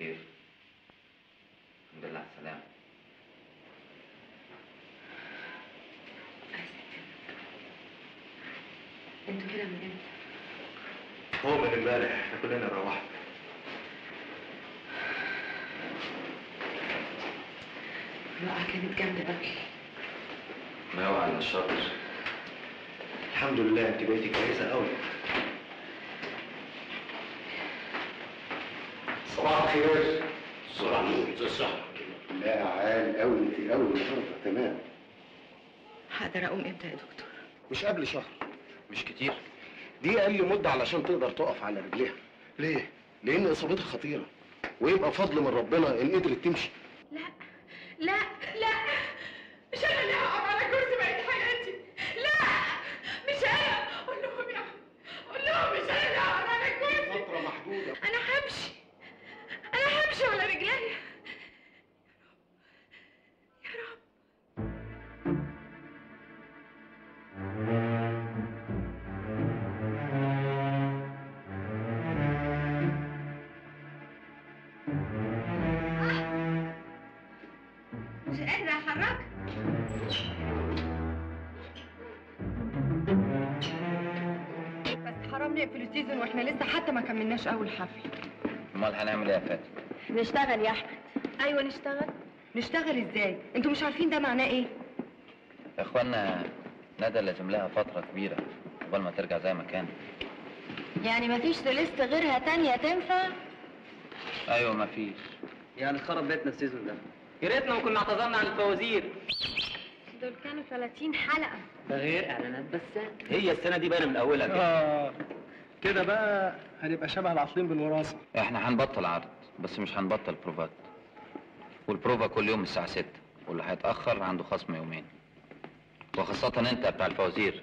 خير الحمد لله على السلامة انتوا كده من امتى؟ هو من امبارح احنا كلنا روحنا الوقعة كانت جامدة قوي ما هو على الشاطر الحمد لله انت بقيتي كويسه قوي صباح الخير صباح النور ازي الصحة لا عال قوي انت قوي النهارده تمام هقدر اقوم امتى يا دكتور؟ مش قبل شهر مش كتير دي اقل مده علشان تقدر تقف على رجليها ليه لان اصابتها خطيره ويبقى فضل من ربنا ان قدرت تمشي لا لا لا مش انا اللي هقعد على كرسي بقيت حياتي لا مش انا قول لهم يا عم قول لهم مش انا اللي هقعد على كرسي فتره محدوده انا همشي انا همشي على رجليا يا رب مش قادرة أحرك بس حرام نقفل السيزون واحنا لسه حتى ما كملناش أول حفل امال هنعمل ايه يا فاتن نشتغل يا احمد ايوه نشتغل نشتغل ازاي انتوا مش عارفين ده معناه ايه يا اخوانا ندى لازم لها فترة كبيرة قبل ما ترجع زي ما كانت يعني مفيش سوليست غيرها تانية تنفع ايوه مفيش يعني خرب بيتنا السيزون ده يا ريتنا ما كنا اعتذرنا عن الفوازير دول كانوا 30 حلقة ده غير اعلانات بس هي السنه دي باينه من اولها كده آه كده بقى هنبقى شبه العاطلين بالوراثة احنا هنبطل عرض بس مش هنبطل بروفات والبروفا كل يوم الساعة 6 واللي هيتأخر عنده خصم يومين وخاصة انت بتاع الفوازير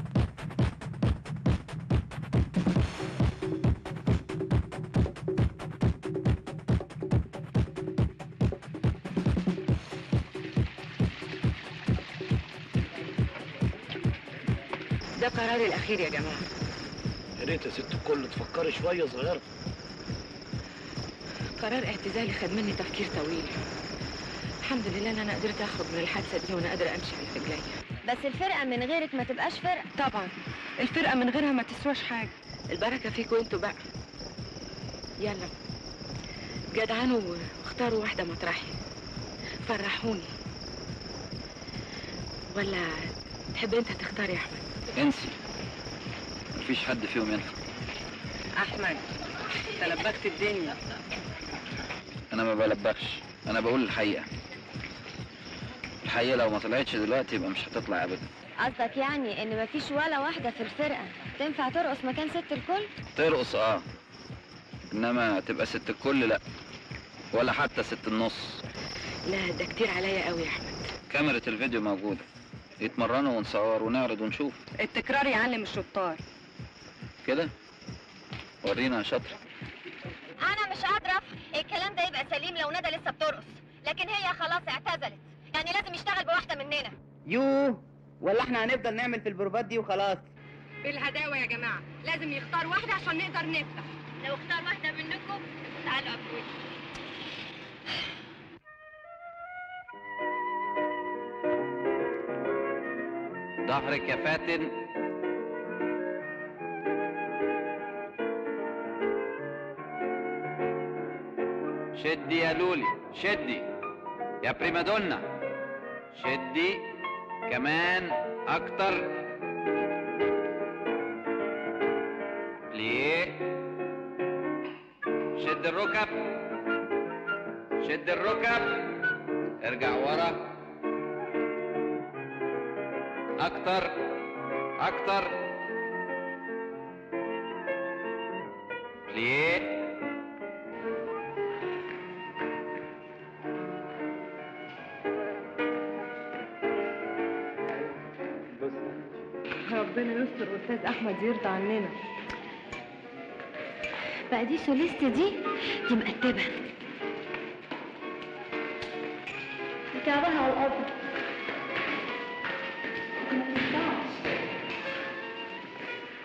ده قراري الأخير يا جماعة يا ريت يا ست الكل تفكري شويه صغيره قرار اعتزالي خد مني تفكير طويل الحمد لله ان انا قدرت اخرج من الحادثه دي وانا قادره امشي على رجليا بس الفرقة من غيرك ما تبقاش فرقة طبعا الفرقه من غيرها ما تسواش حاجه البركه فيكوا انتوا بقى يلا جدعانوا واختاروا واحده مطرحي فرحوني ولا تحب انت تختار يا احمد انسي مفيش حد فيهم ينفع احمد تلبكت الدنيا انا ما بلبخش انا بقول الحقيقة الحقيقة لو ما طلعتش دلوقتي يبقى مش هتطلع ابدا قصدك يعني ان مفيش ولا واحدة في الفرقة تنفع ترقص مكان ست الكل ترقص اه انما تبقى ست الكل لا ولا حتى ست النص لا ده كتير عليا قوي يا احمد كاميرا الفيديو موجودة يتمرنوا ونصور ونعرض ونشوف التكرار يعلم الشطار كده ورينا يا شاطر انا مش قادرة افهم الكلام ده يبقى سليم لو ندى لسه بترقص لكن هي خلاص اعتزلت يعني لازم يشتغل بواحدة مننا يوه ولا احنا هنفضل نعمل في البروفات دي وخلاص الهداوة يا جماعة لازم يختار واحدة عشان نقدر نفتح لو اختار واحدة منكم تعالوا قبلوني ظهرك يا فاتن شدي يا لولي شدي يا بريمادونا شدي كمان اكتر ليه شد الركب شد الركب ارجع ورا اكتر اكتر ليه ربنا يستر استاذ احمد يرضى عننا بقى دي سوليست دي دي مقتبة كعبها على الأرض ما تنفعش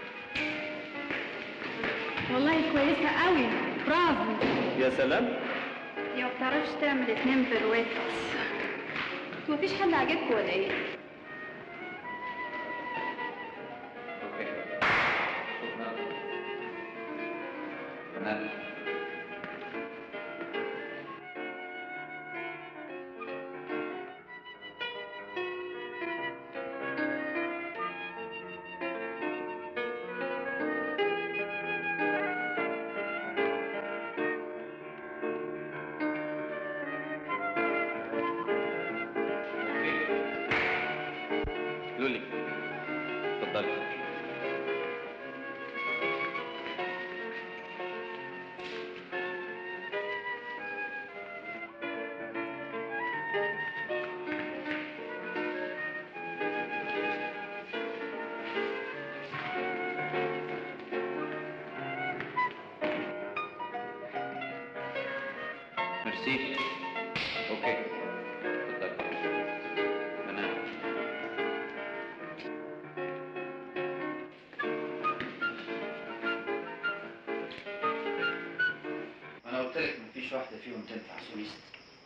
والله كويسة قوي برافو يا سلام دي ما بتعرفش تعمل اتنين برويتس انتوا مفيش حد عاجبكوا ولا ايه؟ اوكي شكرا تمام لولي اتفضلي ميرسي اوكي اتفضلي تمام انا قلت لك مفيش واحده فيهم تنفع سوليست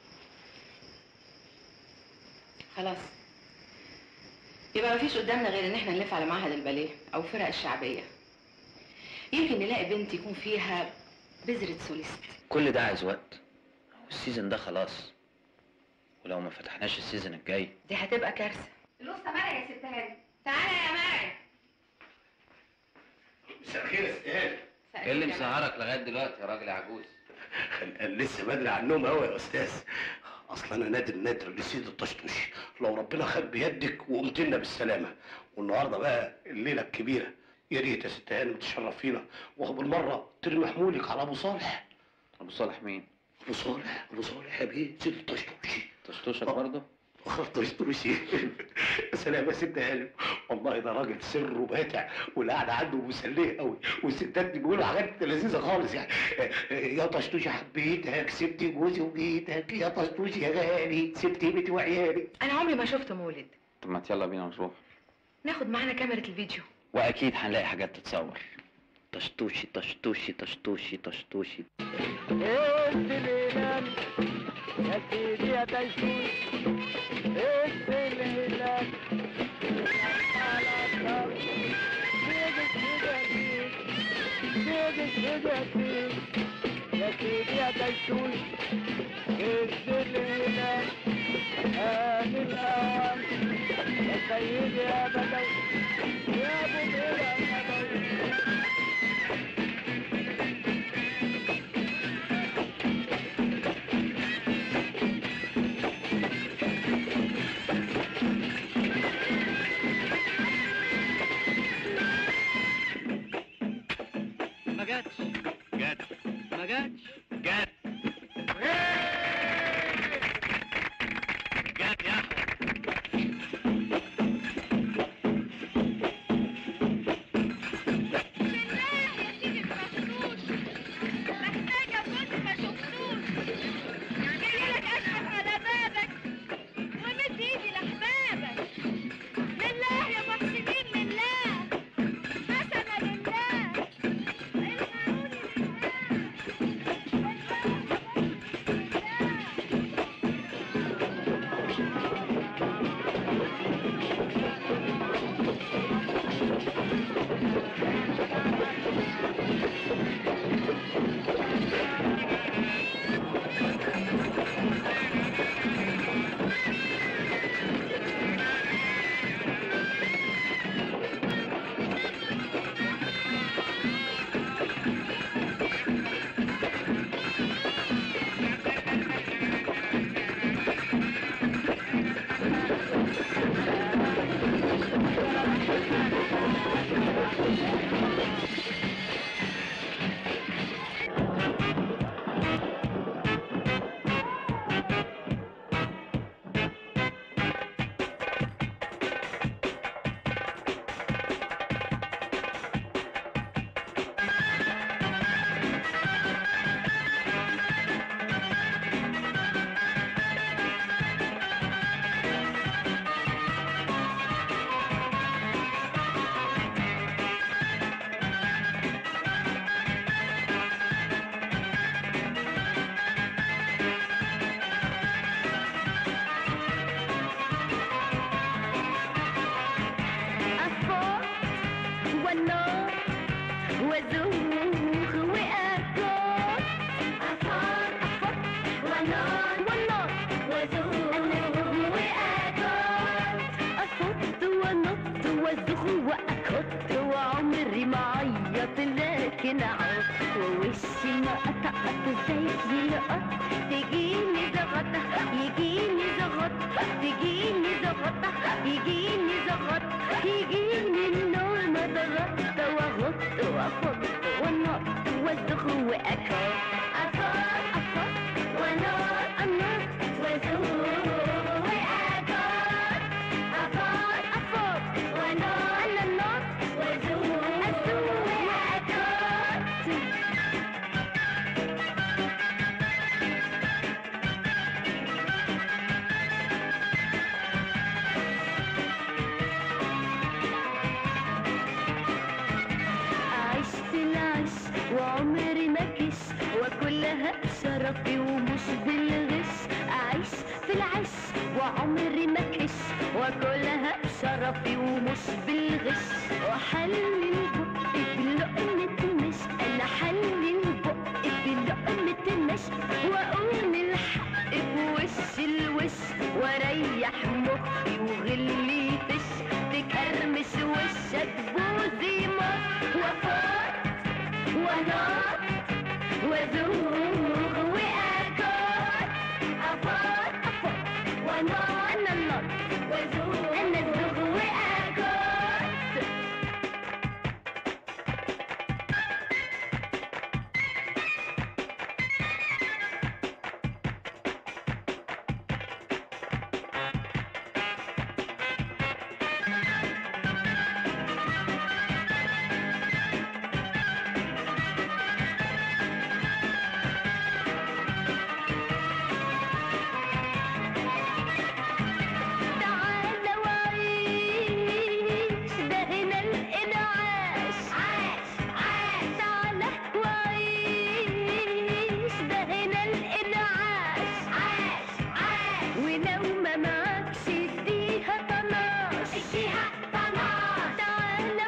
خلاص يبقى مفيش قدامنا غير ان احنا نلف على معهد الباليه او فرق الشعبيه يمكن نلاقي بنت يكون فيها بذرة سوليست كل ده عايز وقت والسيزون ده خلاص ولو ما فتحناش السيزون الجاي دي هتبقى كارثه الأسطى مرة يا ست هاني تعالى يا مرعي مساء الخير يا ست هاني ايه اللي مسهرك لغايه دلوقتي يا راجل عجوز لسه بدري على النوم قوي يا استاذ اصل انا نادر نادر لسيد الطشطوشي لو ربنا خد بيدك وقمت لنا بالسلامه والنهارده بقى الليله الكبيره يا ريت يا ست هانم تشرف فينا وبالمره ترمي حمولك على ابو صالح ابو صالح مين ابو صالح ابو صالح يا بيه سيد الطشطوشي تشطوشك آه. برضه طشطوشي يا سلام يا ست هانم والله ده راجل سره باتع والقعده عنده مسليه قوي والستات دي بيقولوا حاجات لذيذه خالص يعني يا طشطوشي حبيتك سبت جوزي وجيتك يا طشطوشي يا غالي سبت بيتي وعيالي انا عمري ما شفت مولد طب ما يلا بينا نروح ناخد معانا كاميرا الفيديو واكيد هنلاقي حاجات تتصور طشطوشي طشطوشي طشطوشي طشطوشي ما جاتش جت ما جاتش جت جت يا احمد محتاجة كنت ما شفتوش جايلك أشرف على بابك ومد إيدي لأحبابك لله يا محسنين لله حسنة لله اسمعوني لله ونار وزوغ وأكار أكار أفر ونار ونار وزوغ وأكار أفض ونط وزوغ وأكت وعمري ما عيط لكن عط ووشي ما قطعت زي القط تجيني زغطة يجيني زغطة تجيني زغطة يجيني زغطة يجيني النوم ضغطت وغط وافض ونط وازغ واكل افض افض ونط انط وازغ واكل افض افض ونط انا النط وازغ ازغ واكل عشت العش وعمري ما كش وكلها شرفي ومش بالغش أعيش في العش وعمري ما كش وكلها شرفي ومش بالغش وحلل بقي بلقمة مش أنا حلل بقي بلقمة مش وأقول الحق بوش الوش وأريح مخي وغلي فش تكرمش وشك بوزي مصر وفوت ونار وزوغ وأكار أفوت أفوت ونار أنا النار وزوغ أنا الزوغ وأكار تعال وعيش ده هنا الإنعاش عاش عاش تعال وعيش ده هنا الإنعاش عاش عاش ولو ما معكش اديها طناش اديها طناش تعال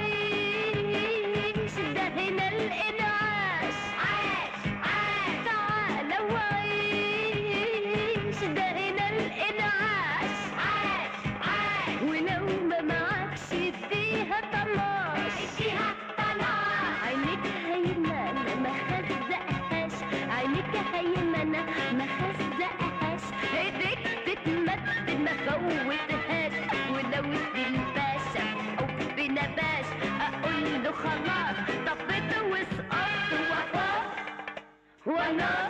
وعيش ده هنا الإنعاش عاش عاش تعال وعيش ده هنا الإنعاش عاش عاش ولو ما معكش اديها طناش اديها طناش عينيك هيمنة ما خزقهاش عينيك هيمنة ما خزقهاش ايديك تتمد ما فوتهاش ولو الباشا حب نباش اقول له خلاص طفيت وسقطت وفاق ونار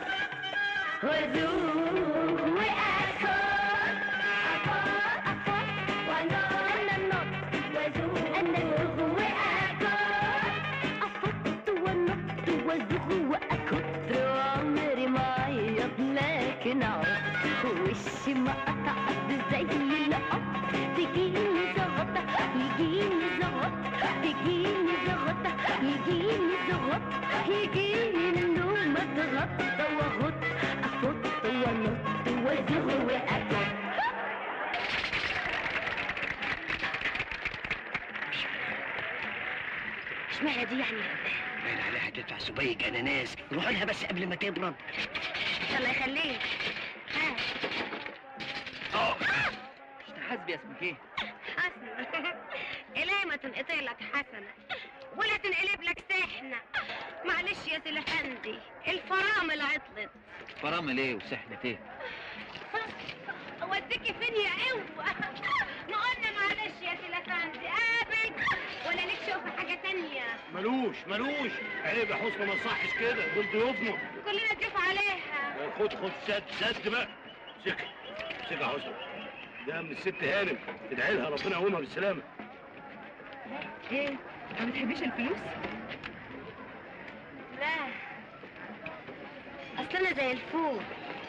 وذوق وأكل أفض أفض ونار أنا النار وذوق أنا الذوق وأكل أفض ونط وذوق وأكل عمري ما عيط لكن عط وشي ما قطعت زي القط تجيني زغطة يجيني زغطة تجيني زغطة يجيني زغطة يجيني النوم اتغطى واغط افط ونط وازغ واكل اشمعنى دي يعني باين عليها تدفع سبيك اناناس روح لها بس قبل ما تبرد الله يخليك ها حاسب يا اسمك ايه؟ حسن إلهي ما تنقطع لك حسنة ولا تنقلب لك سحنة معلش يا سيل افندي الفرامل عطلت فرامل ايه وسحنة ايه اوديكي فين يا قوة ما قلنا معلش يا سيل افندي قابل ولا ليك شوف حاجة تانية ملوش ملوش عيب يا حسن ما صحش كده دول ضيوفنا كلنا نضيف عليها خد خد سد سد بقى سكة سكة يا حسن ده من الست هانم ادعي لها ربنا يقومها بالسلامة ايه ما بتحبيش الفلوس لا اصل انا زي الفول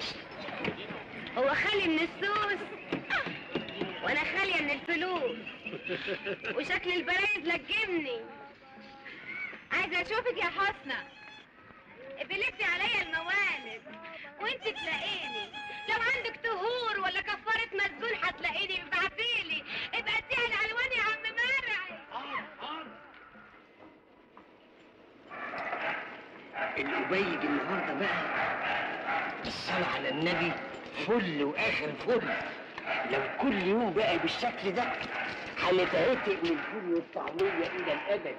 هو خالي من السوس وانا خالية من الفلوس وشكل البرايز لجمني عايزة اشوفك يا حسنى قبلتي عليا الموالد وانت تلاقيني لو عندك تهور ولا كفارة مسجون هتلاقيني ابعتيلي ابقى اديها الالوان يا عم مرعي الأبيج النهارده بقى الصلاة على النبي فل وآخر فل لو كل يوم بقى بالشكل ده هنتعتق من الفول والطعمية إلى الأبد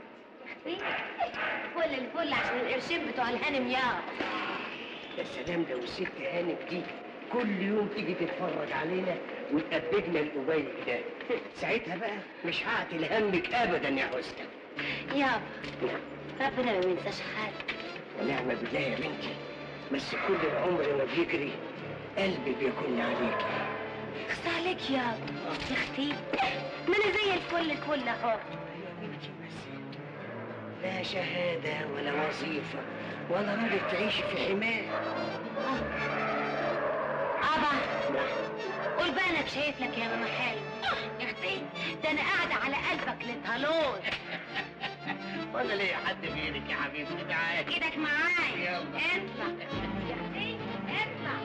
فل الفل عشان القرشين بتوع الهانم يا يا سلام لو الست هانم دي كل يوم تيجي تتفرج علينا وتقبجنا الأبيج ده ساعتها بقى مش هعتل همك أبدا يا حسنى يابا ربنا ما ينساش حاجه ونعم بالله يا بنتي بس كل العمر ما بيجري قلبي بيكون عليكي اخس عليك يابا يا اختي ما انا زي الفل الفل اهو يا بنتي بس لا شهادة ولا وظيفة ولا راضي تعيشي في حماية ابا قول بقى انك شايف لك يا ماما حلو يا اختي ده انا قاعده على قلبك للطالون ولا ليه حد غيرك يا حبيبتي تعالي ايدك معايا يلا. اطلع يا اختي اطلع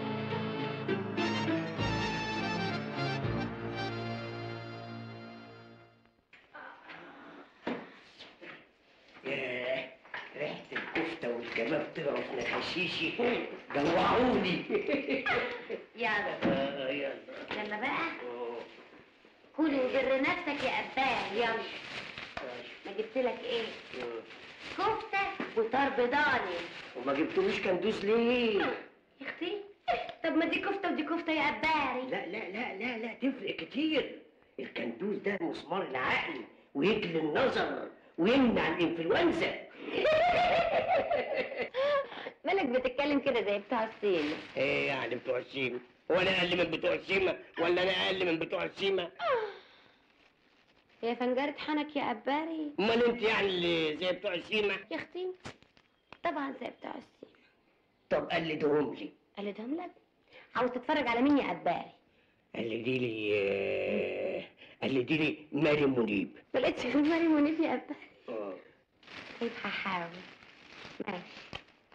ياه ريحة الكفتة والكباب طلعوا في نخشيشي جوعوني يلا آه، يلا يلا بقى آه، كل وبر نفسك يا اباه يلا ما جبت لك ايه آه. كفته وطار بيضاني وما جبتوش كندوز ليه؟ يا اختي طب ما دي كفته ودي كفته يا اباري لا لا لا لا لا تفرق كتير الكندوز ده مسمار العقل ويجلي النظر ويمنع الانفلونزا مالك بتتكلم كده زي بتاع الصين ايه يعني بتوع السيما هو انا اقل من بتوع السيما ولا انا اقل من بتوع السيما يا فنجرة حنك يا اباري امال انت يعني اللي زي بتوع السيما يا اختي طبعا زي بتاع الصين طب قلدهم لي قلدهم لك عاوز تتفرج على مين يا اباري قلدي لي آه، قلدي لي ماري منيب ما لقيتش غير مريم منيب يا اباري اه طيب هحاول ماشي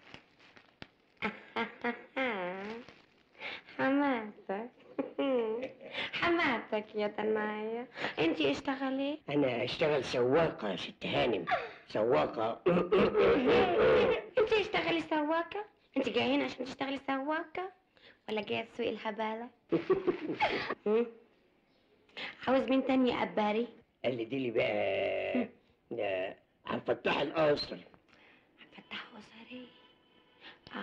حماتك حماتك يا دنايا انتي اشتغلي انا اشتغل سواقه يا ست هانم سواقه انتي اشتغلي سواقة انتي جاية هنا عشان تشتغلي سواقة ولا جاية تسوقي الهبالة هم؟ عاوز مين تاني يا أباري قلدي لي بقى آه، عبد الفتاح القاصر فتح وزري آه.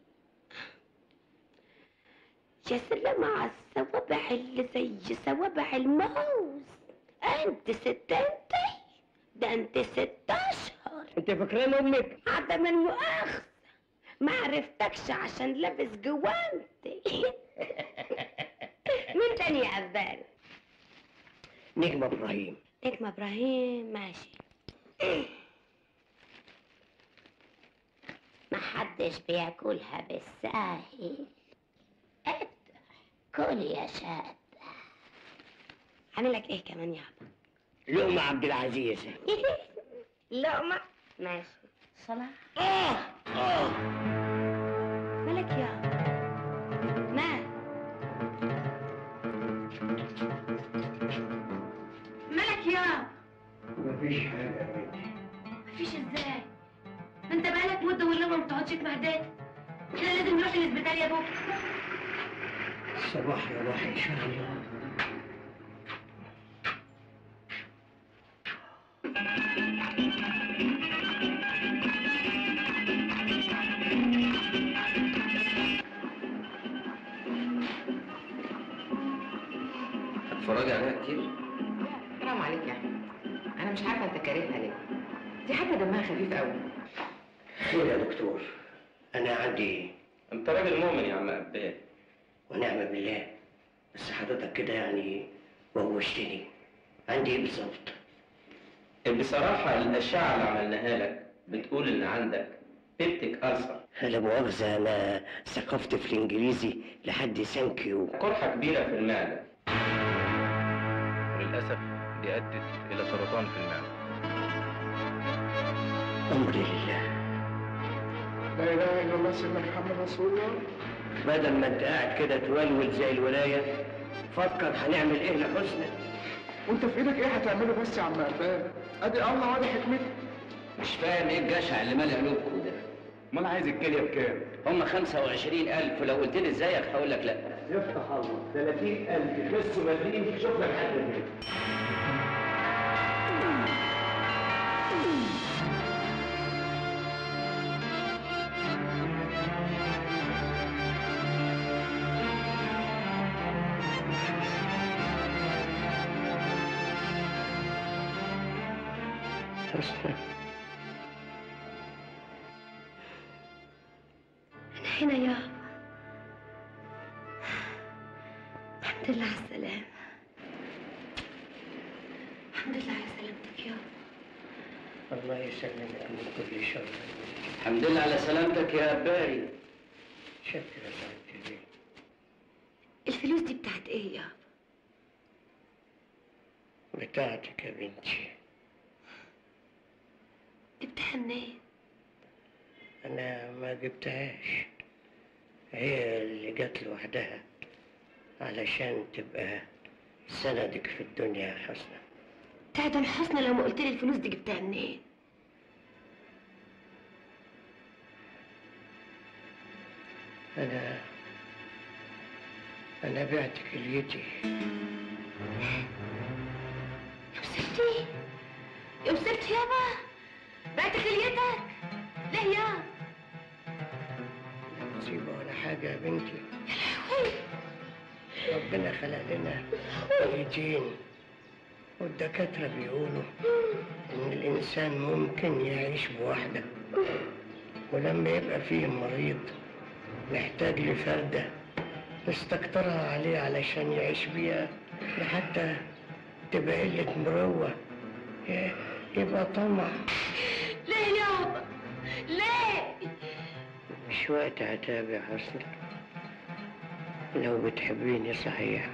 يا سلام على الصوابع اللي زي صوابع الموز انت ست انت ده انت ست اشهر انت فاكرين امك عدم المؤاخذة ما عرفتكش عشان لابس جوانتي مين تاني يا أبان نجم ابراهيم نجم ابراهيم ماشي محدش بياكلها بالساهل ادع كل يا شاد عامل لك ايه كمان يابا لقمة عبد العزيز لقمة ماشي صلاة اه اه مالك يابا مال مالك يابا مفيش حاجة يا بنتي مفيش ازاي ما انت بقالك مده والله ما بتقعدش في معدتك احنا لازم نروح الاسبيتال يا بكره صباح رباح ان شاء الله هتتفرجي عليها كتير حرام عليك يا احمد انا مش عارفه انت كارهها ليه دي حتى دمها خفيف قوي خير يا دكتور انا عندي انت راجل مؤمن يا عم عباد ونعم بالله بس حضرتك كده يعني وغوشتني عندي ايه بالظبط بصراحة الأشعة اللي عملناها لك بتقول إن عندك بيبتك ألسر لا مؤاخذة أنا ثقفت في الإنجليزي لحد ثانكيو قرحة كبيرة في المعدة وللأسف دي أدت إلى سرطان في المعدة أمري لله لا اله الا الله سيدنا محمد رسول الله بدل ما أنت قاعد كده تولول زي الولاية فكر هنعمل إيه لحسنى وانت في ايدك ايه هتعمله بس يا عم عباد ادي الله وادي حكمتك مش فاهم ايه الجشع اللي مالي قلوبكم ده امال عايز الكليه بكام؟ هم 25000 لو قلت لي ازيك هقول لك لا يفتح الله 30000 خس مليم شوف لك حد غيره حسنى أنا هنا يا الحمد لله على السلامة الحمد لله على سلامتك يا الله يسلمك من كل شر الحمد لله على سلامتك يا باري شكرا لك ليه الفلوس دي بتاعت ايه يا بتاعتك يا بنتي جبتها منين أنا ما جبتهاش هي اللي جت لوحدها علشان تبقى سندك في الدنيا يا حسنى تعدم حسنى لو ما قلت لي الفلوس دي جبتها منين أنا أنا بعت كليتي يا وسبتي يا وسبت يابا بعت خليتك ليه يا مصيبة ولا حاجة يا بنتي يا لهوي ربنا خلق لنا كليتين والدكاترة بيقولوا إن الإنسان ممكن يعيش بوحده ولما يبقى فيه مريض محتاج لفردة نستكترها عليه علشان يعيش بيها لحتى تبقى قلة مروة ي- يبقى طمع ليه يابا ليه مش وقت عتاب يا حسنى لو بتحبيني صحيح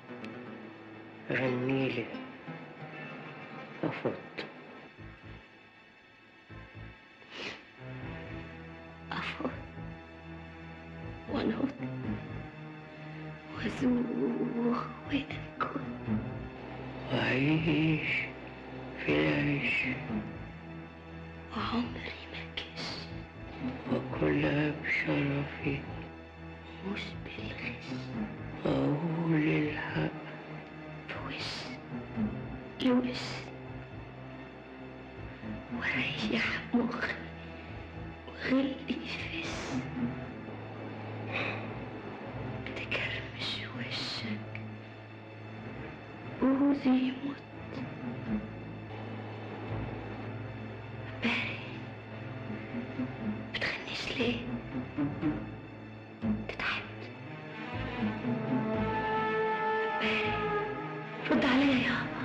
غنيلي أفض أفض ونهض وزوغ وأكل وأعيش في العيش وعمري ما كش وكلها بشرفي مش بالغش أقول الحق بوش لوش وريح مخي وغلي فس تكرمش وشك وزي يموت باري بتغنيش ليه تتعبت باري رد عليا يابا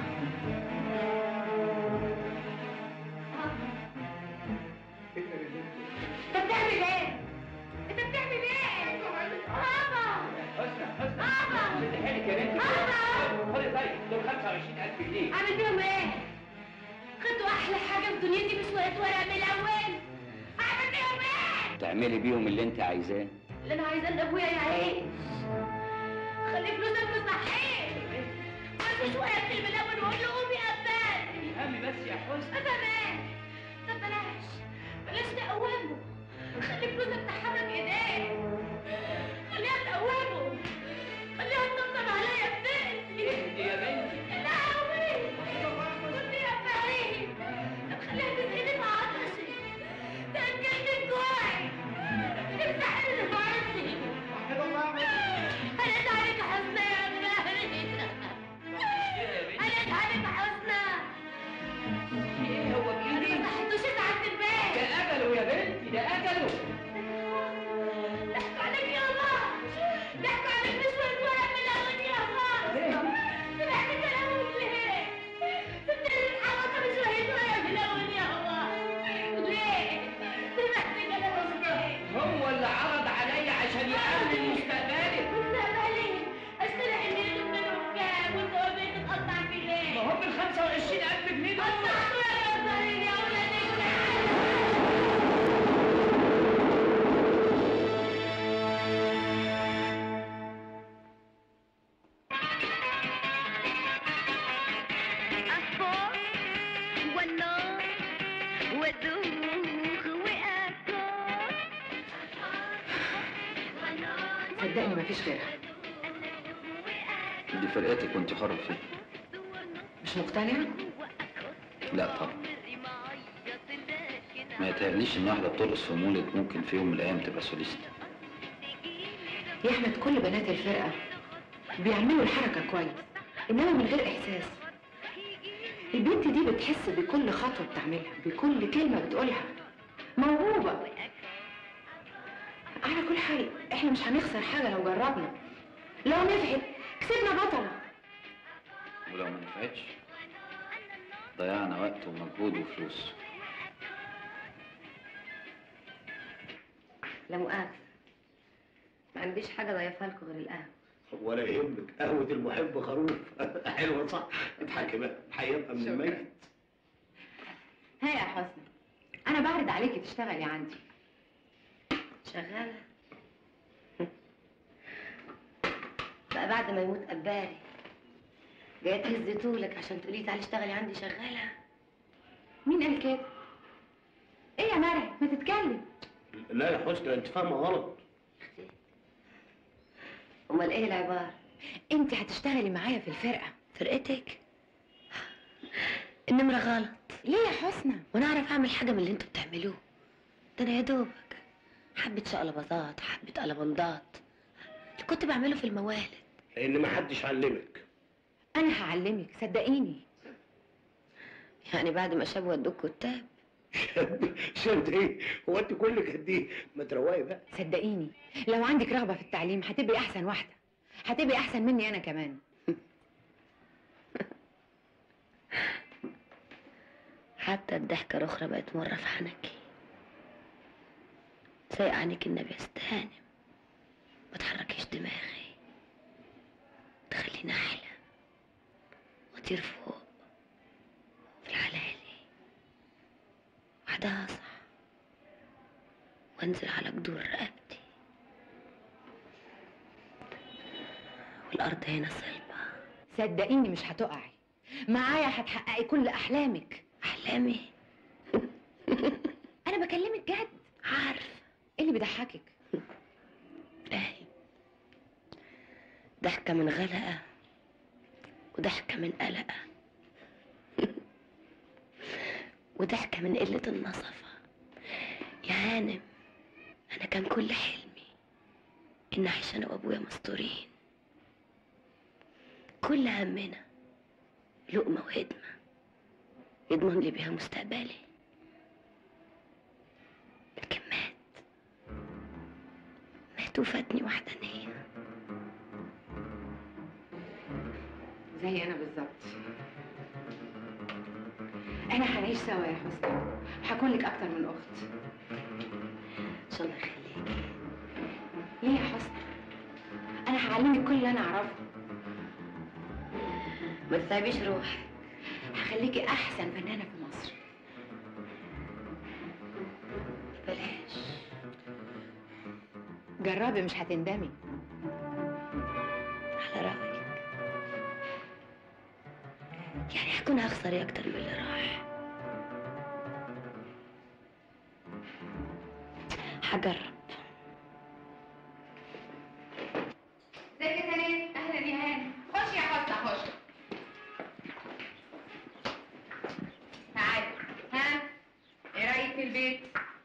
انت بتعمل ايه؟ انت بتعمل ايه؟ بابا بابا خدي طيب دول 25000 جنيه اعمل بيهم ايه؟ خدوا احلى حاجه في دنيتي بشويه ورق ملون اعمل بيهم ايه؟ تعملي بيهم اللي انت عايزاه اللي انا عايزاه ان ابويا يعيش خلي فلوسك مستحيل بس شويه في الملون وقول له قومي قبالي افهمي بس يا حسن تمام طب بلاش بلاش تقومه خلي فلوسك تحرك ايديه خليها تقومه خليها تطبطب عليا بنتي اهدي يا بنتي لا قوي كنت يا فريد طب خليها تسقيني في عطشي تأكلني جوعي تفتحي لي فرشي انا تعبك حسنى يا فريد انا تعبك حسنى ايه هو انا بايدي ما صحتوش ساعة البيت ده اجله يا بنتي ده اجله ضحكوا عليك يا الله ضحكوا عليك بشوية ورق ملون يا الله سمعت كلامهم ليه؟ سبت لي الحركة بشوية ورق ملون يا الله ليه؟ سمعت كلامهم ليه؟ هو اللي عرض عليا عشان يأمن مستقبلي مستقبلي اشتري حنين منهم كام وانت وبيت تقطع في ليه؟ ما هم ال 25000 جنيه دول قطعتوا يا جبارين يا ولادي تعالوا أفوق والنار وأذوق وأكل صدقني مفيش غيرها دي فرقتك وانت حر فيها مش مقتنعة؟ لا طبعا ما يتهيأليش ان واحدة بترقص في مولد ممكن في يوم من الايام تبقى سوليست يا احمد كل بنات الفرقة بيعملوا الحركة كويس انما من غير احساس البنت دي بتحس بكل خطوة بتعملها بكل كلمة بتقولها موهوبة على كل حال احنا مش هنخسر حاجة لو جربنا لو نفعت كسبنا بطلة ولو ما نفعتش ضيعنا وقت ومجهود وفلوس لا مؤاخذة ما عنديش حاجة ضيفها لكم غير القهوة ولا يهمك قهوة المحب خروف حلوة صح اضحكي بقى هيبقى من شكراً. الميت ها يا حسني انا بعرض عليكي تشتغلي عندي شغالة بقى بعد ما يموت أباري جاية تهز طولك عشان تقولي تعالي اشتغلي عندي شغالة مين قال كده؟ ايه يا مرعي ما تتكلم لا يا حسنى انت فاهمة غلط أمال إيه العبارة؟ انت هتشتغلي معايا في الفرقة فرقتك؟ النمرة غلط ليه يا حسنى؟ وأنا أعرف أعمل حاجة من اللي أنتوا بتعملوه ده أنا يا دوبك حبة شقلباظات حبة قلبندات اللي كنت بعمله في الموالد لان ما حدش علمك انا هعلمك صدقيني يعني بعد ما شابوا ودوك كتاب شاب شاب ايه هو انت كلك قد ايه ما تروقي بقى صدقيني لو عندك رغبة في التعليم هتبقي احسن واحدة هتبقي احسن مني انا كمان حتى الضحكة الأخرى بقت مرة في حنكي زي عنك النبي استهانم ما تحركيش دماغي تخليني أحلم وأطير فوق في العلالي بعدها أصح وأنزل على جدور رقبتي والأرض هنا صلبة صدقيني مش هتقعي معايا هتحققي كل احلامك أحلامي انا بكلمك جد عارف ايه اللي بيضحكك اهي ضحكة من غلقة وضحكة من قلقة وضحكة من قلة النصفة يا هانم أنا كان كل حلمي إن أعيش أنا وأبويا مستورين كل همنا لقمة وهدمة يضمن لي بيها مستقبلي لكن مات مات وفاتني وحدانية زي انا بالظبط انا هنعيش سوا يا حسنى هكون لك اكتر من اخت إن شاء الله يخليكي ليه يا حسنى انا هعلمك كل اللي انا اعرفه ما تتعبيش روحك هخليكي احسن فنانه في مصر بلاش جربي مش هتندمي على رأيك يعني هكون هخسر إيه أكتر من اللي راح هجرب ازيك يا سلام اهلا يا هاني خش يا حسنى خش تعالي ها ايه رايك في البيت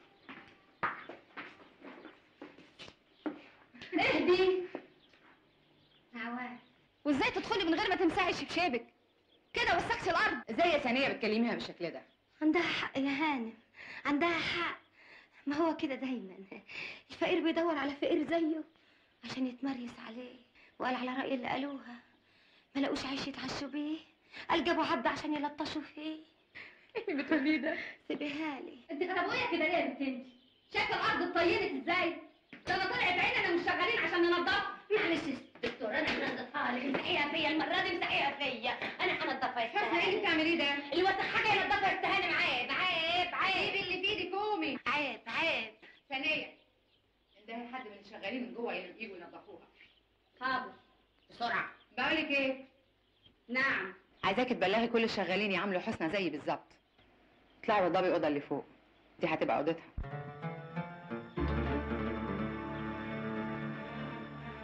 اهدي عواد وازاي تدخلي من غير ما تمسحي شبشابك كده وسختي الارض ازاي يا ثانيه بتكلميها بالشكل ده عندها حق يا هانم عندها حق ما هو كده دايما الفقير بيدور على فقير زيه عشان يتمريس عليه وقال على رأي اللي قالوها ما لقوش عيش يتعشوا بيه قال جابوا حد عشان يلطشوا فيه ايه اللي بتقوليه ده سيبيها لي انت غربويه كده ليه يا بنت انت شايفه الارض اتطينت ازاي ده انا طلعت عيننا مش شغالين عشان ننضفها معلش يا دكتور انا هنضفها لك امسحيها فيا المره دي امسحيها فيا انا هنضفها يا حسنى ايه اللي استهانم. بتعمليه ده اللي وسخ حاجه ينضفها يا استهانم عيب عيب عيب سيبي اللي في ايدك قومي عيب عيب ثانيه ده حد من اللي شغالين من جوه يجوا ينضفوها حاضر بسرعه بقول لك ايه نعم عايزاكي تبلغي كل الشغالين يعملوا حسنى زيي بالظبط اطلعي وضبي الاوضه اللي فوق دي هتبقى اوضتها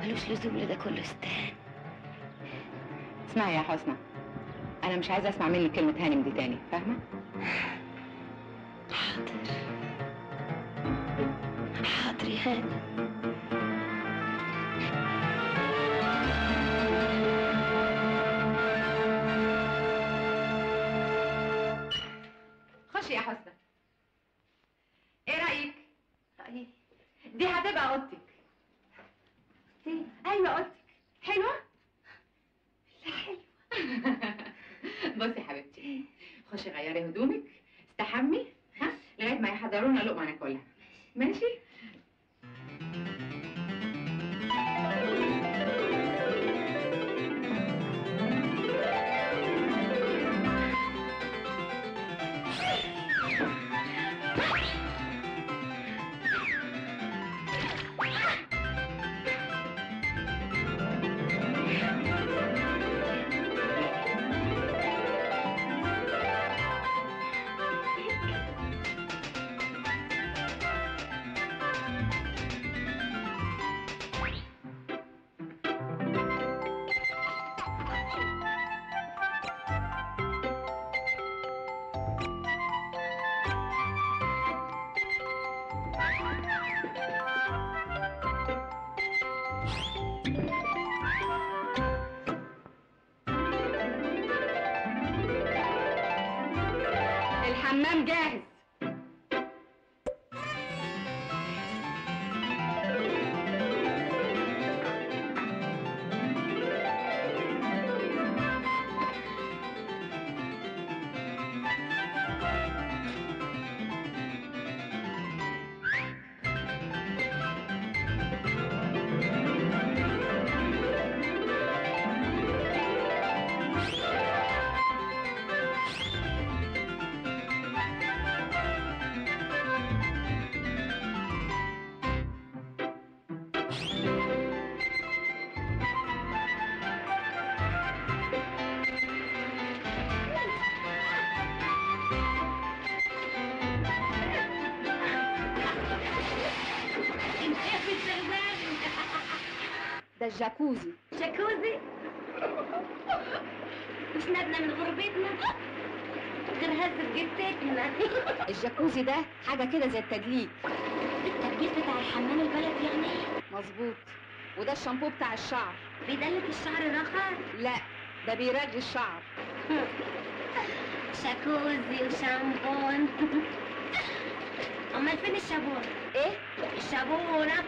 ملوش لزوم لده كله استهان اسمعي يا حسنى انا مش عايزه اسمع منك كلمه هانم دي تاني فاهمه حاضر حاضر يا هاني خشي يا حسنى ايه رايك رأيي دي هتبقى اوضتك ايوه اوضتك حلوه لا حلوه بصي يا حبيبتي خشي غيري هدومك استحمي ها لغايه ما يحضروا لنا لقمه ناكلها ماشي الحمام جاهز انت في الزغبان ده الجاكوزي جاكوزي مش ندنا من غربتنا غير هزة جتتنا الجاكوزي ده حاجه كده زي التدليك التدبيس بتاع الحمام البلد يعني مظبوط وده الشامبو بتاع الشعر بيدلك الشعر رخر لا ده بيرجي الشعر شاكوزي وشامبون امال فين الشابون ايه الشابونة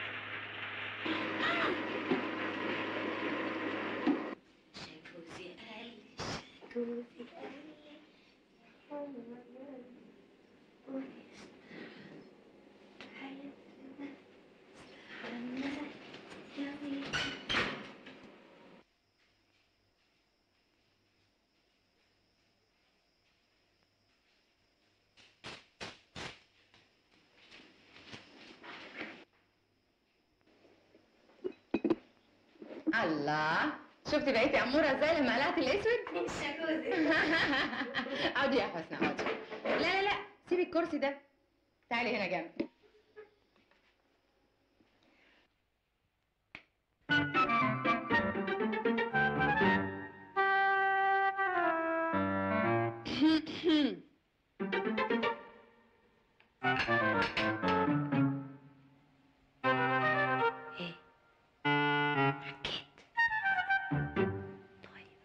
شاكوزي قال شاكوزي قال الله شفتي بقيتي اموره ازاي لما قلعت الاسود شاكوزي اقعدي يا حسنى اقعدي لا لا لا سيبي الكرسي ده تعالي هنا جنبي ايه حكيت طيب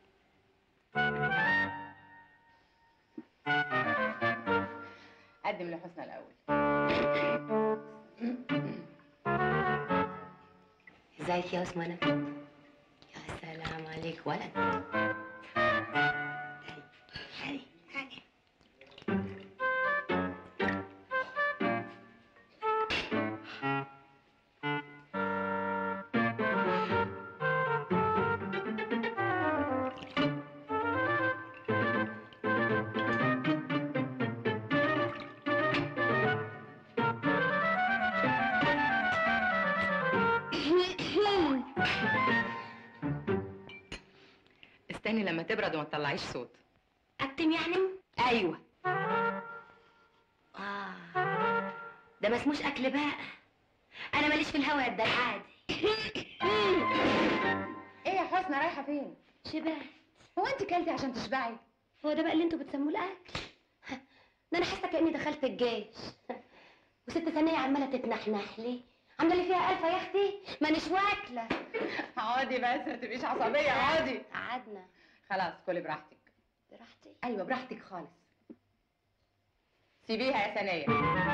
قدم لحسنى الاول ازيك يا عثمانة يا سلام عليك ولد هاي هاي استني لما تبرد وما تطلعيش صوت اكتم يعني ايوه اه ده ما اسموش اكل بقى انا ماليش في الهوا ده العادي ايه يا حسنى رايحه فين شبعت هو انت كلتي عشان تشبعي هو ده بقى اللي انتوا بتسموه الاكل ده انا حاسه كاني دخلت الجيش وست ثانيه عماله تتنحنح لي عامله لي فيها الفه يا اختي مانيش واكله اقعدي بس ما تبقيش عصبيه اقعدي قعدنا خلاص كلي براحتك براحتي ايوه براحتك خالص سيبيها يا ثانيه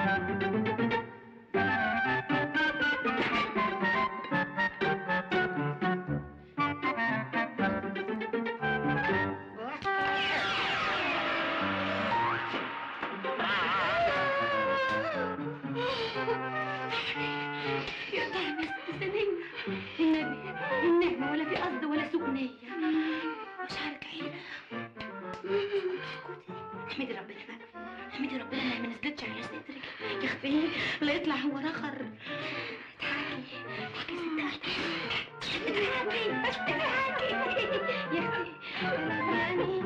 يا نعم يا ست ثانيه النبي النعمه ولا في قصد ولا سوء نيه مشاعرك عينه اسكتي احمدي ربنا بقى احمدي ربنا انها ما نزلتش على صدرك يا اختي لا يطلع هو نخر اضحكي اضحكي ست اضحكي اضحكي يا اختي يعني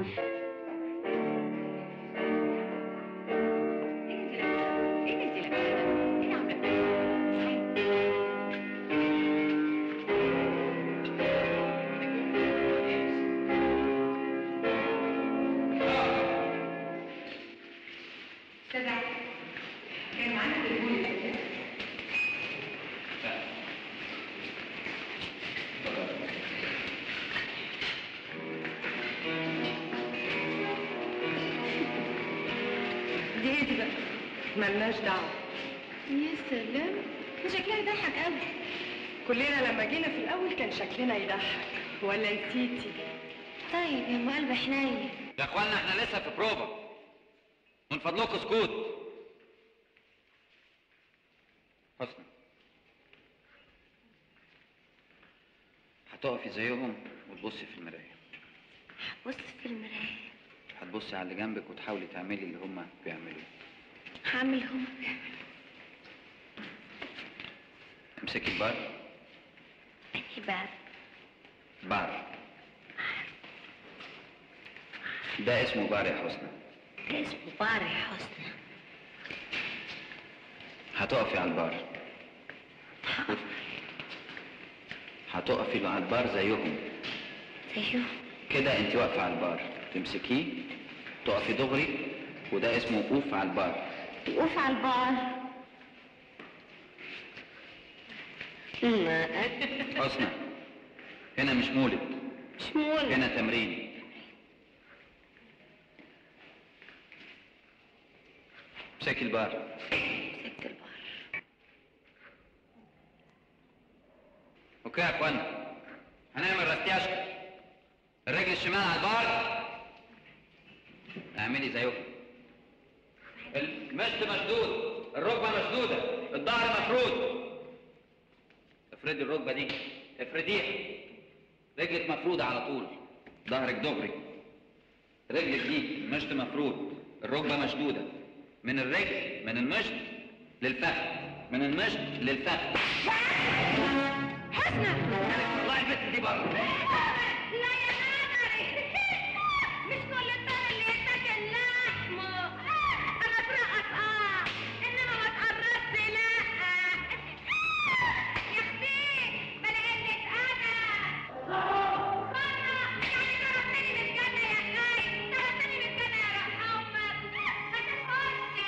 كان معانا تليفون دي ايه دي بقى ملناش دعوه يا سلام ده شكلها يضحك قوي كلنا لما جينا في الاول كان شكلنا يضحك ولا نسيتي طيب يا ام قلب حنين يا اخوانا احنا لسه في بروفا من فضلكم سكوت حسنى هتقفي زيهم وتبصي في المراية بص في المرايه هتبصي على اللي جنبك وتحاولي تعملي اللي هما بيعملوه هعمل هم امسكي البار انهي باب بار ده اسمه بار يا حسنى ده اسمه بار يا حسنى هتقفي على البار هتقفي على البار زيهم زيهم كده انت واقفه على البار تمسكيه تقفي دغري وده اسمه وقوف على البار وقوف على البار حسنى هنا مش مولد مش مولد هنا تمرين امسكي البار مسكت البار اوكي يا اخوانا هنعمل رستياشة الرجل الشمال على البار اعملي زيهم المشط مشدود الركبة مشدودة الظهر مفرود افردي الركبة دي افرديها رجلك مفرودة على طول ظهرك دغري رجلك دي المشط مفرود الركبة مشدودة من الرجل من المشط للفخذ من المشط للفخذ حسنى طلعي البت دي بره لا يا نادري مش كل الطار اللي يتاكل لحمه انا اترقص اه انما ما اتقرصت لا يا اختي بلا قلة ادب بره يعني طردتني من الجنة يا خاي طردتني من الجنة يا روح امك ما تخش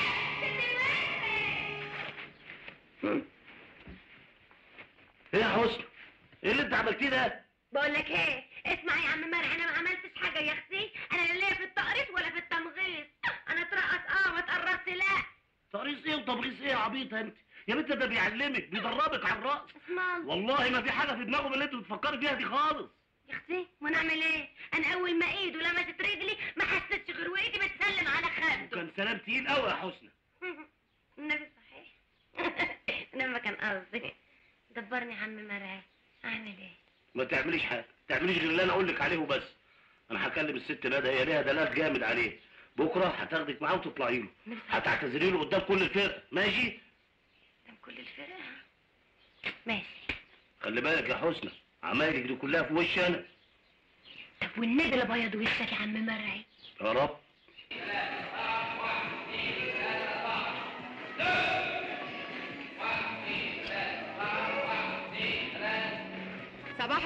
تتوسع ايه يا حسن ايه اللي انت عملتيه ده بقول لك ايه اسمع يا عم مرح انا ما عملتش حاجه يا اختي انا لا ليا في التقريص ولا في التمغيص انا اترقص اه ما اتقرصت لا تقريص ايه وتبغيص ايه يا عبيطه انت يا بنت ده بيعلمك بيدربك على الرقص اسم الله والله ما في حاجه في دماغه من اللي انت بتفكري فيها دي خالص يا اختي وانا اعمل ايه انا اول ما ايده لمست رجلي ما حسيتش غير وايدي بتسلم على خده كان سلام تقيل قوي يا حسنى النبي صحيح انما ما كان قصدي دبرني يا عم مرعي اعمل ايه ما تعمليش حاجه ما تعمليش غير اللي انا اقول لك عليه وبس انا هكلم الست ندى هي ليها دلال جامد عليه بكره هتاخدك معاه وتطلعي له هتعتذري له قدام كل الفرق ماشي قدام كل الفرقه ماشي خلي بالك يا حسنى عمايلك دي كلها في وشي انا طب والنبي اللي بيض وشك يا عم مرعي يا رب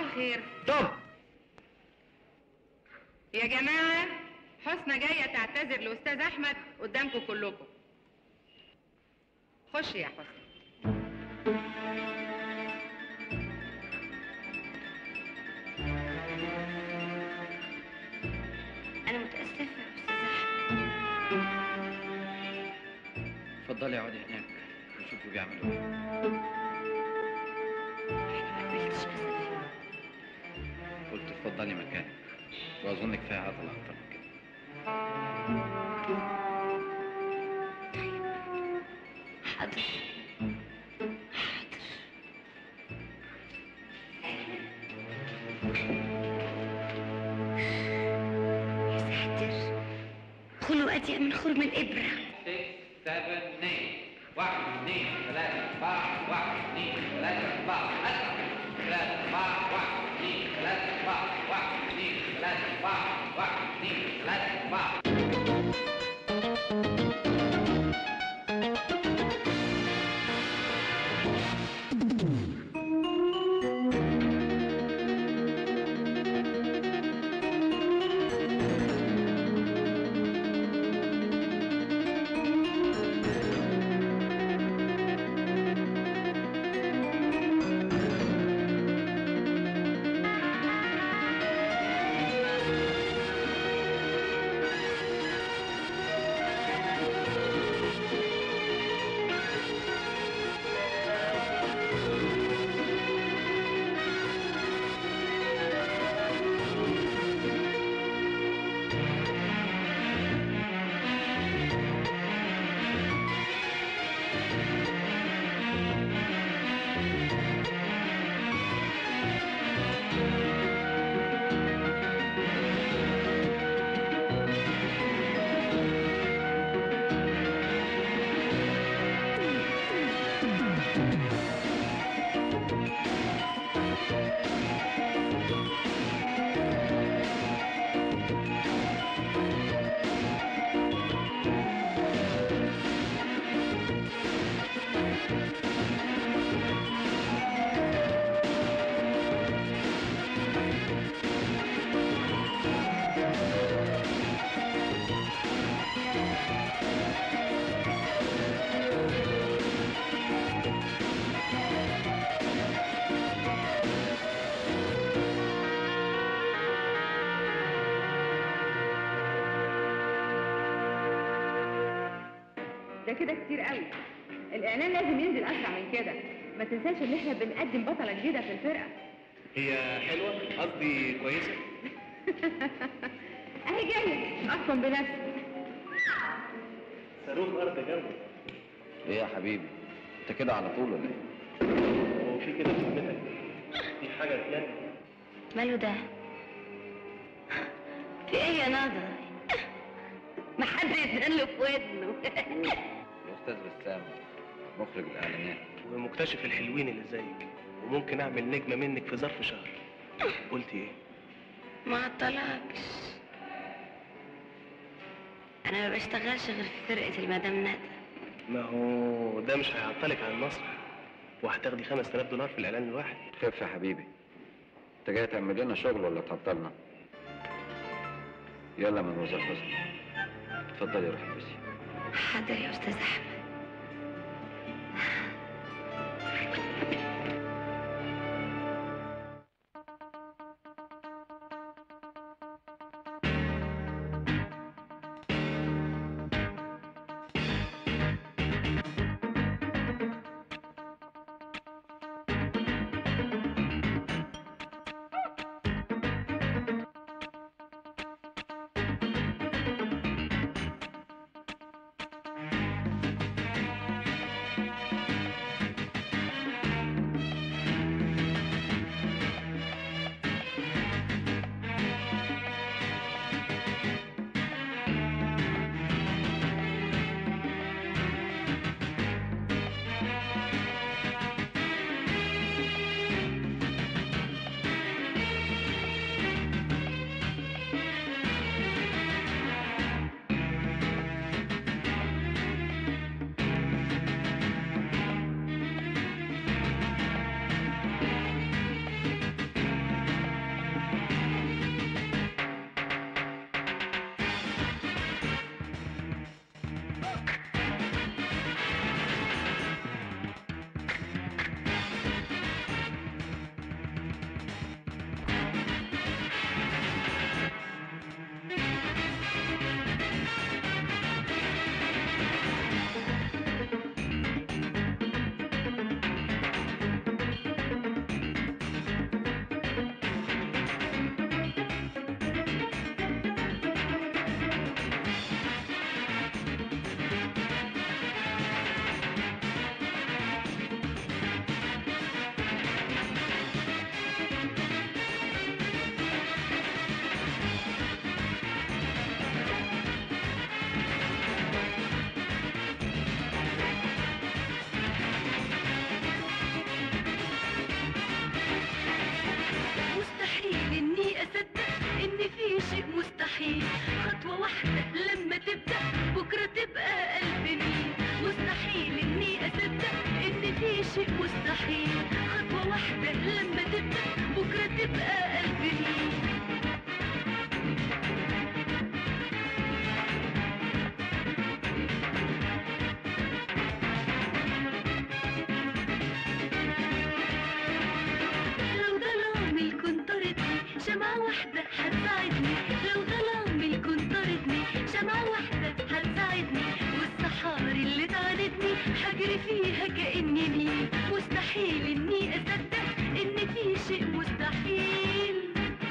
الخير طب يا جماعة حسنى جاية تعتذر لأستاذ أحمد قدامكم كلكم خش يا حسنى انا متاسفه يا استاذ احمد اتفضلي اقعدي هناك وشوفي بيعملوا ايه انا ما قبلتش بس قلت اتفضلي مكانك واظن كفايه عضله اكتر من كده حاضر حاضر يا ساتر خلوا أضيق من خرم الإبرة 6 7 8 واحد اثنين ثلاثة أربعة واحد اثنين ثلاثة أربعة أسرع ثلاثة أربعة واحد اثنين ثلاثة أربعة واحد اثنين ثلاثة أربعة واحد اثنين ثلاثة أربعة ده كده كتير قوي الإعلان لازم ينزل أسرع من كده ما تنساش إن إحنا بنقدم بطلة جديدة في الفرقة هي حلوه قصدي كويسه أهي جاية أحكم بنفسي صاروخ ارض جو ايه يا حبيبي انت كده على طول ولا ايه؟ هو في كده في ذمتك في حاجه تانية ماله ده في ايه يا ناظر ما حد يتقل في ودنه الاستاذ بسام مخرج الاعلانات ومكتشف الحلوين اللي زيك وممكن اعمل نجمه منك في ظرف شهر قلت ايه ما عطلكش انا ما بشتغلش غير في فرقه المدام ندى ما هو ده مش هيعطلك عن المسرح وهتاخدي 5000 دولار في الاعلان الواحد خف يا حبيبي انت جاي تعمل لنا شغل ولا تعطلنا يلا من وزير حسني اتفضلي روحي البسي حاضر يا استاذ احمد شيء مستحيل خطوة واحدة لما تبدأ بكرة تبقى قلب مين لو ظلام الكون طردني شمعة واحدة هتساعدني لو ظلام الكون طردني شمعة واحدة هتساعدني والصحاري اللي تعاندني هجري فيها كأني مين مستحيل إني أصدق إن في شيء مستحيل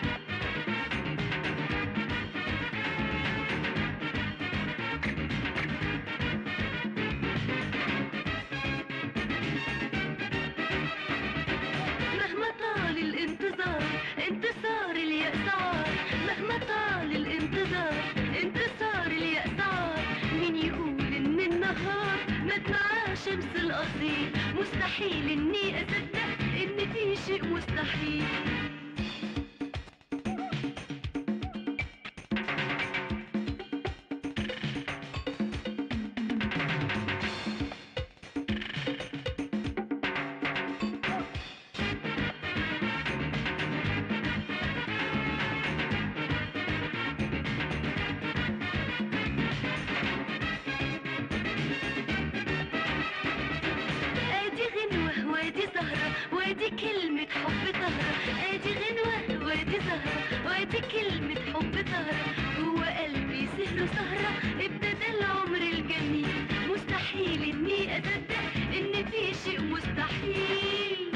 مهما طال الانتظار انتصار اليأس عار مهما طال الانتظار انتصار اليأس عار مين يقول ان النهار مات معاه شمس القصير مستحيل اني اصدق ان في شيء مستحيل ادي غنوة وادي زهرة وادي كلمة حب طهرة ادي غنوة وادي زهرة وادي كلمة حب طهرة جوه قلبي سهر وسهرة ابتدى العمر الجميل مستحيل اني اصدق ان في شيء مستحيل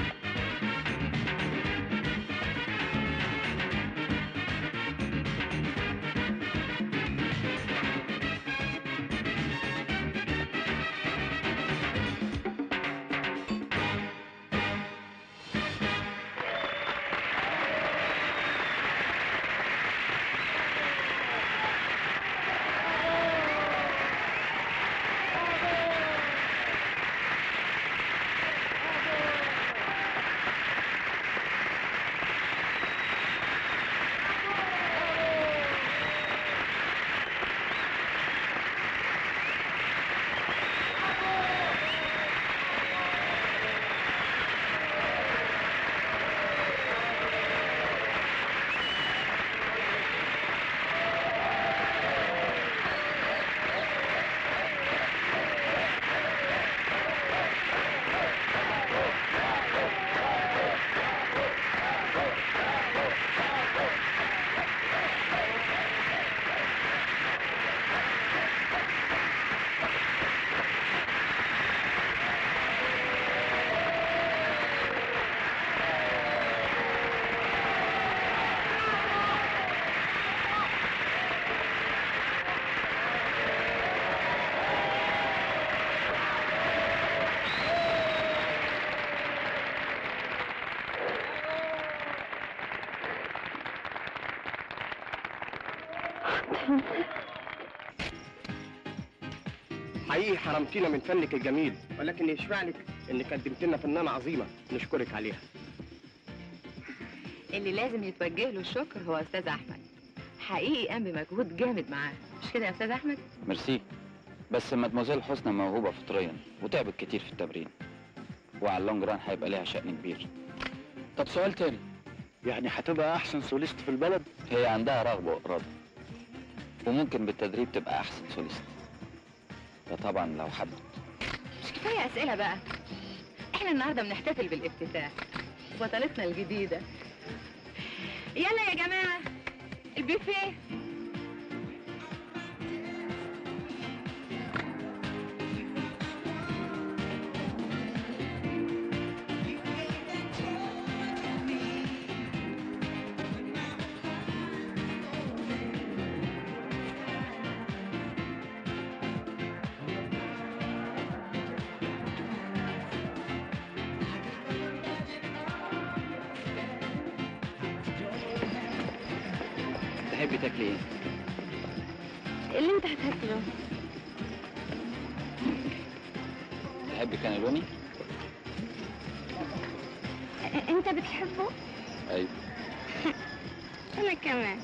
حقيقي حرمتينا من فنك الجميل ولكن يشفع لك انك قدمت لنا فنانه عظيمه نشكرك عليها اللي لازم يتوجه له الشكر هو استاذ احمد حقيقي قام بمجهود جامد معاه مش كده يا استاذ احمد ميرسي بس مادموزيل حسنى موهوبة فطريا وتعبت كتير في التمرين وعلى اللونج ران هيبقى ليها شأن كبير طب سؤال تاني يعني هتبقى احسن سوليست في البلد هي عندها رغبة وإرادة وممكن بالتدريب تبقى أحسن سوليست ده طبعا لو حبت مش كفايه اسئله بقى احنا النهارده بنحتفل بالافتتاح بطلتنا الجديده يلا يا جماعه البوفيه تحبي تاكلي ايه؟ اللي انت هتاكله تحبي كانيلوني؟ أ- انت بتحبه أيوه انا كمان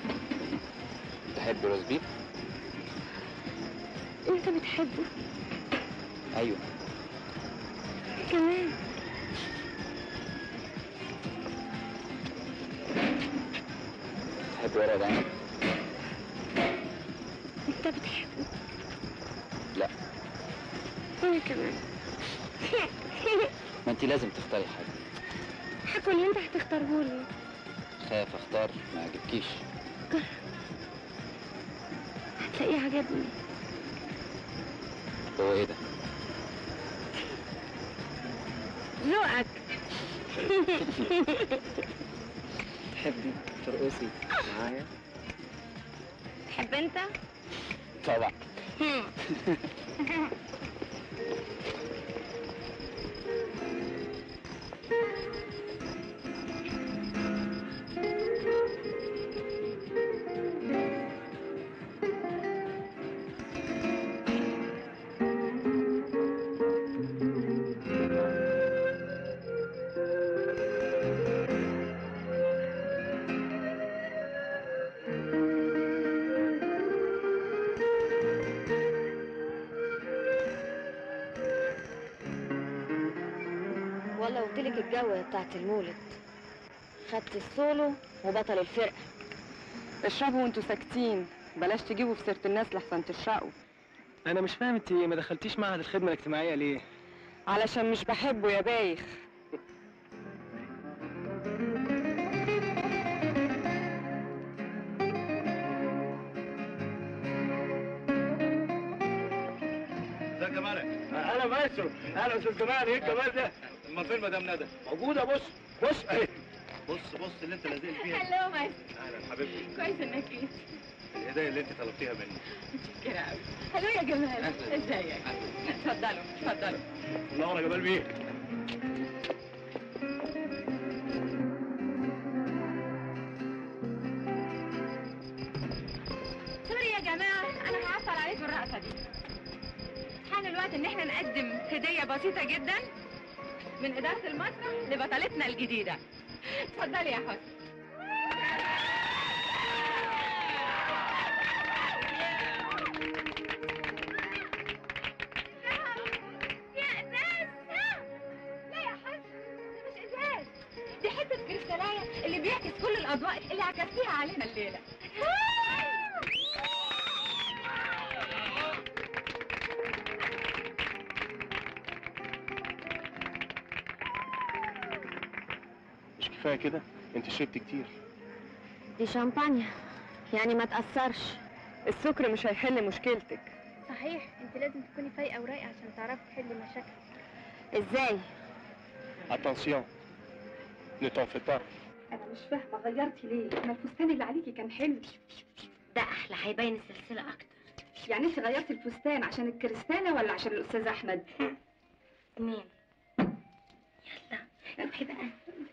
تحبي روز بيف؟ انت بتحبه ايوه كمان تحب ورقه عنب انت بتحبه لا وانا كمان ما انت لازم تختاري حاجه حكوا اللي انت هتختاره لي خايف اختار ما يعجبكيش هتلاقيه عجبني هو ايه ده ذوقك تحبي ترقصي معايا تحب انت طبعا والله قلت لك الجو بتاعت المولد خدت السولو وبطل الفرقه اشربوا وانتوا ساكتين بلاش تجيبوا في سيره الناس لحسن تشرقوا انا مش فاهم انت ما دخلتيش معهد الخدمه الاجتماعيه ليه علشان مش بحبه يا بايخ ازيك يا مالك؟ انا مايسترو اهلا استاذ جمال ايه الجمال ده؟ امال فين مدام ندى؟ موجوده بص بص اهي بص بص اللي انت لازق فيها دي. هلو مايستر اهلا حبيبتي كويس انك جيت الهدايا اللي انت طلبتيها مني متشكرة قوي هلو يا جمال ازيك اتفضلوا اتفضلوا منور يا جمال بيه سوري يا جماعة أنا هعطل عليكم الرقصة دي حان الوقت إن احنا نقدم هدية بسيطة جدا من إدارة المسرح لبطلتنا الجديدة اتفضلي يا حسن يا إزاز لا يا حسن ده مش إزاز دي حتة كريستالاية اللي بيعكس كل الأضواء اللي عكستيها علينا الليلة مش كفايه كده انت شربت كتير دي شامبانيا يعني ما تأثرش السكر مش هيحل مشكلتك صحيح انت لازم تكوني فايقه ورايقه عشان تعرفي تحلي مشاكلك ازاي اتنسيون ne t'en fais pas انا مش فاهمه غيرتي ليه ما الفستان اللي عليكي كان حلو ده احلى هيبين السلسله اكتر يعني انت غيرتي الفستان عشان الكريستاله ولا عشان الاستاذ احمد مين يلا روحي بقى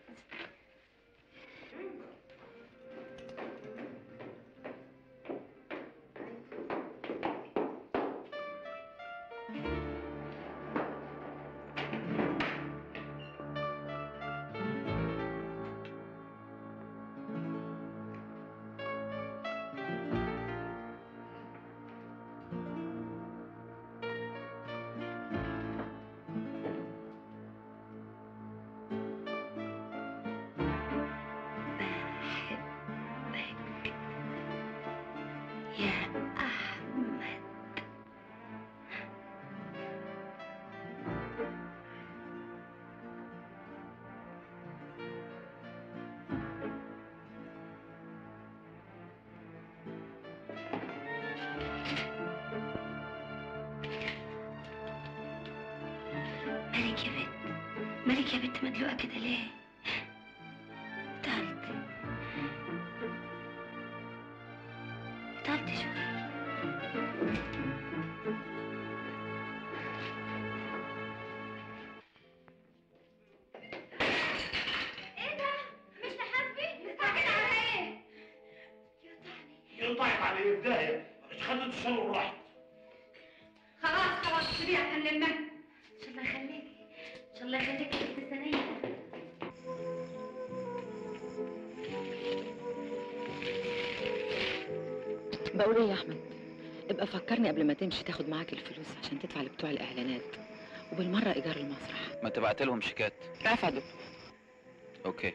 يا احمد مالك يا بنت مالك يا بنت مدلوقه كده ليه تعبت تعبت شويه ايه ده؟ مش لحسبي؟ مستعجل على ايه؟ يقطعك على ايه في داهيه مش خدت الشر راحت خلاص خلاص سيبيها عشان نلمها ان شاء الله يخليكي ان شاء الله يخليكي يا ست ثانيه بقول ايه يا احمد ابقى فكرني قبل ما تمشي تاخد معاك الفلوس عشان تدفع لبتوع الاعلانات وبالمره ايجار المسرح ما تبعت لهم شيكات رفضوا اوكي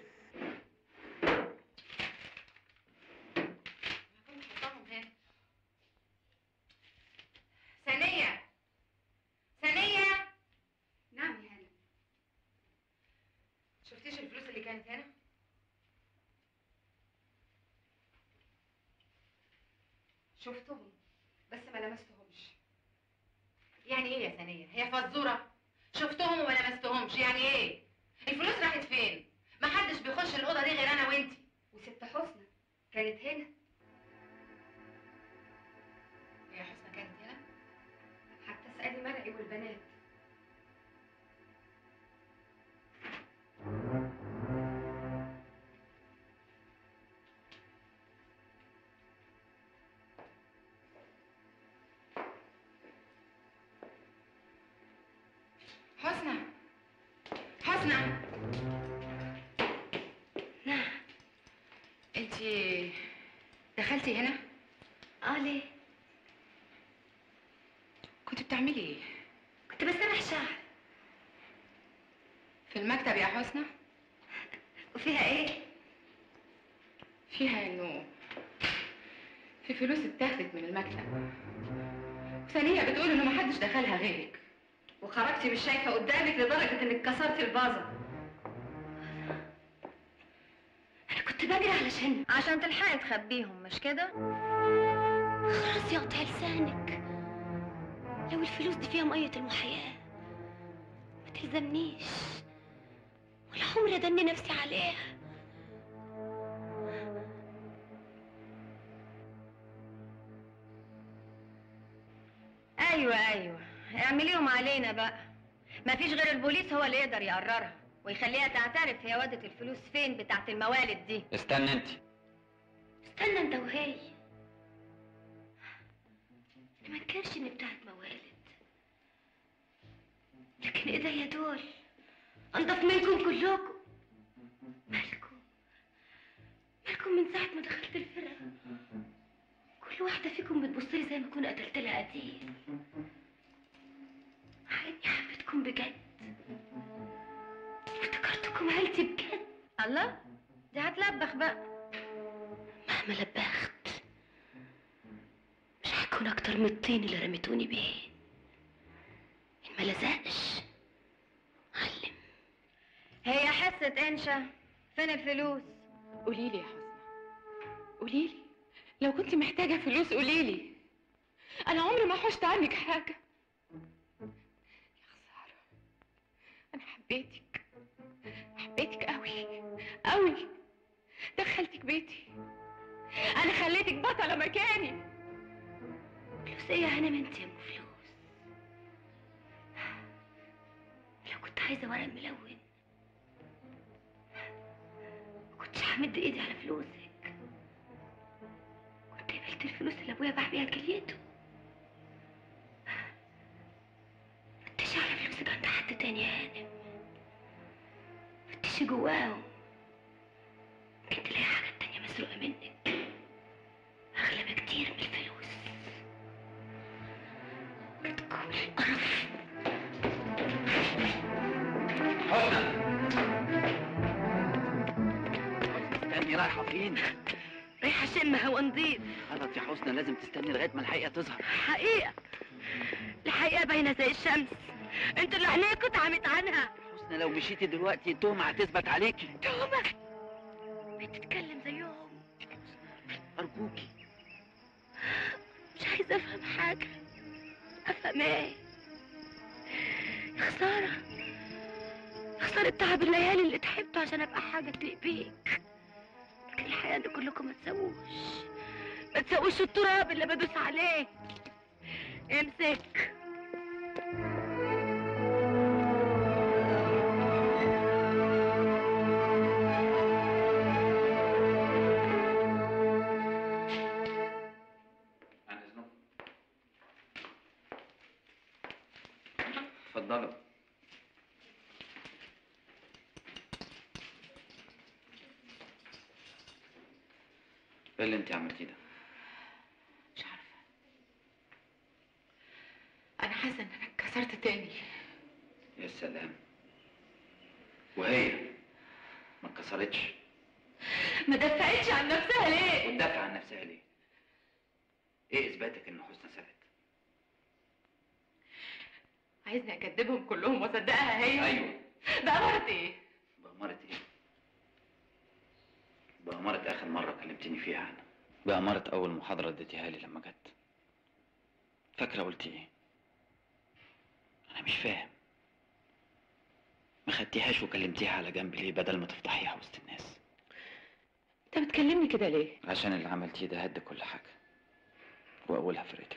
ثانية ثانية نعم يا هانم شفتيش الفلوس اللي كانت هنا؟ شفتهم بس ما لمستهمش يعني ايه يا ثانية؟ هي فزورة شفتهم وما لمستهمش يعني ايه؟ الفلوس راحت فين؟ ما حدش بيخش الأوضة دي غير أنا وأنتي وست حسنى كانت هنا هي حسنى كانت هنا؟ حتى اسألي مرعي والبنات حسنى حسنى نعم انتي دخلتي هنا؟ اه ليه؟ كنت بتعملي ايه؟ كنت بسرح شعر في المكتب يا حسنى؟ وفيها ايه؟ فيها انه في فلوس اتاخدت من المكتب وثانية بتقول انه محدش دخلها غيرك وخرجتي مش شايفة قدامك لدرجة انك كسرتي البازة انا كنت بجري علشان عشان تلحقي تخبيهم مش كده؟ خلاص يقطع لسانك لو الفلوس دي فيها مية المحياة ما تلزمنيش ولا عمري ادني نفسي عليها ايوه ايوه اعمليهم علينا بقى مفيش غير البوليس هو اللي يقدر يقررها ويخليها تعترف هي ودت الفلوس فين بتاعت الموالد دي استنى انت استنى انت وهي أنا ما انكرش اني بتاعت موالد لكن ايديا دول انضف منكم كلكم مالكم مالكم من ساعة ما دخلت الفرقة كل واحدة فيكم بتبصلي زي ما اكون قتلت لها قتيل مع اني حبيتكم بجد افتكرتكم عيلتي بجد الله دي هتلبخ بقى مهما لبخت مش هكون اكتر من الطين اللي رميتوني بيه ان ما لزقش علم هي حصة انشا فين الفلوس قولي لي يا حسنى قولي لي لو كنت محتاجة فلوس قولي لي أنا عمري ما حوشت عنك حاجة يا خسارة أنا حبيتك حبيتك قوي قوي دخلتك بيتي أنا خليتك بطلة مكاني فلوس ايه يا هانم انت يا ام فلوس لو كنت عايزه ورق ملون ما كنتش همد ايدي على فلوسك كنت قبلت الفلوس اللي ابويا باع بيها كليته فتشي على فلوسك عند حد تاني يا هانم فتشي جواهم يمكن تلاقي حاجات تانية مسروقة منك أغلى بكتير من الفلوس بتكون القرف حسنى استني رايحة فين؟ رايحة أشم هوا نضيف غلط يا حسنى لازم تستني لغاية ما الحقيقة تظهر حقيقة الحقيقة باينة زي الشمس انتوا اللي عينيكوا اتعمت عنها حسنى لو مشيتي دلوقتي التهمة هتثبت عليكي تهمة بتتكلم زيهم أرجوكي مش عايزة أفهم حاجة أفهم إيه يا خسارة يا خسارة تعب الليالي اللي تعبته عشان أبقى حاجة تليق بيك لكن الحقيقة إن كلكم ما تسووش ما تسووش التراب اللي بدوس عليه امسك عن إذنكم اتفضلوا ايه اللي انت عملتيه ده؟ مش عارفة حاسه ان انا اتكسرت تاني يا سلام وهي ما اتكسرتش ما دفعتش عن نفسها ليه وتدافع عن نفسها ليه؟ ايه اثباتك ان حسنى سرقت؟ عايزني اكدبهم كلهم واصدقها هي ايوه بأمارة ايه بأمارة ايه؟ بأمارة آخر مرة كلمتني فيها عنها بأمارة أول محاضرة اديتيها لي لما جت فاكرة قلت ايه؟ أنا مش فاهم ما خدتيهاش وكلمتيها على جنب ليه بدل ما تفضحيها وسط الناس انت بتكلمني كده ليه عشان اللي عملتيه ده هد كل حاجة وأولها فرقتك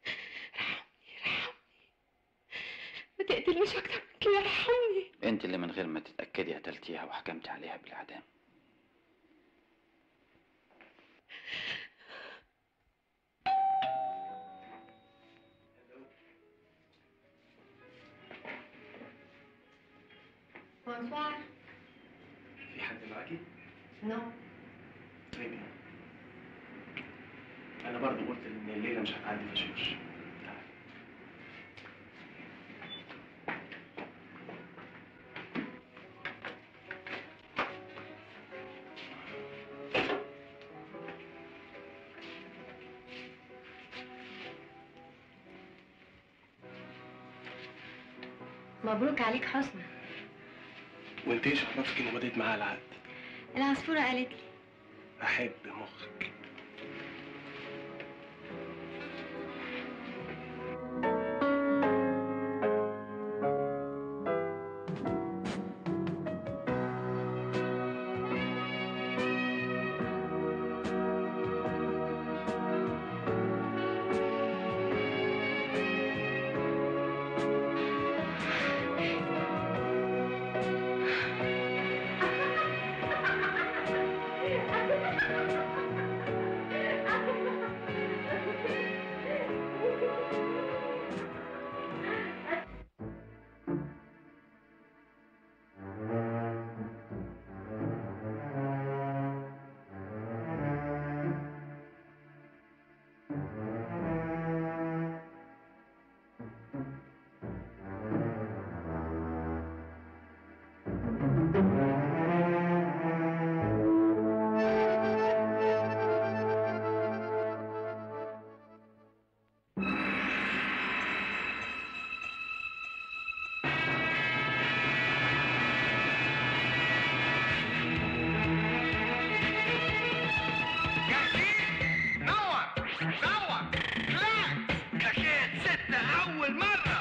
ما تقتلنيش اكتر من كده ارحمني انت اللي من غير ما تتأكدي قتلتيها وحكمتي عليها بالإعدام بونسوار في حد معاكي؟ نو طيب انا برضو قلت ان الليله مش هتعدي فشوش مبروك عليك حسنى وانت ايش عرفك اني مضيت معاها العقد؟ العصفورة قالت لي احب مخك نور نور لا كاشيت ستة أول مرة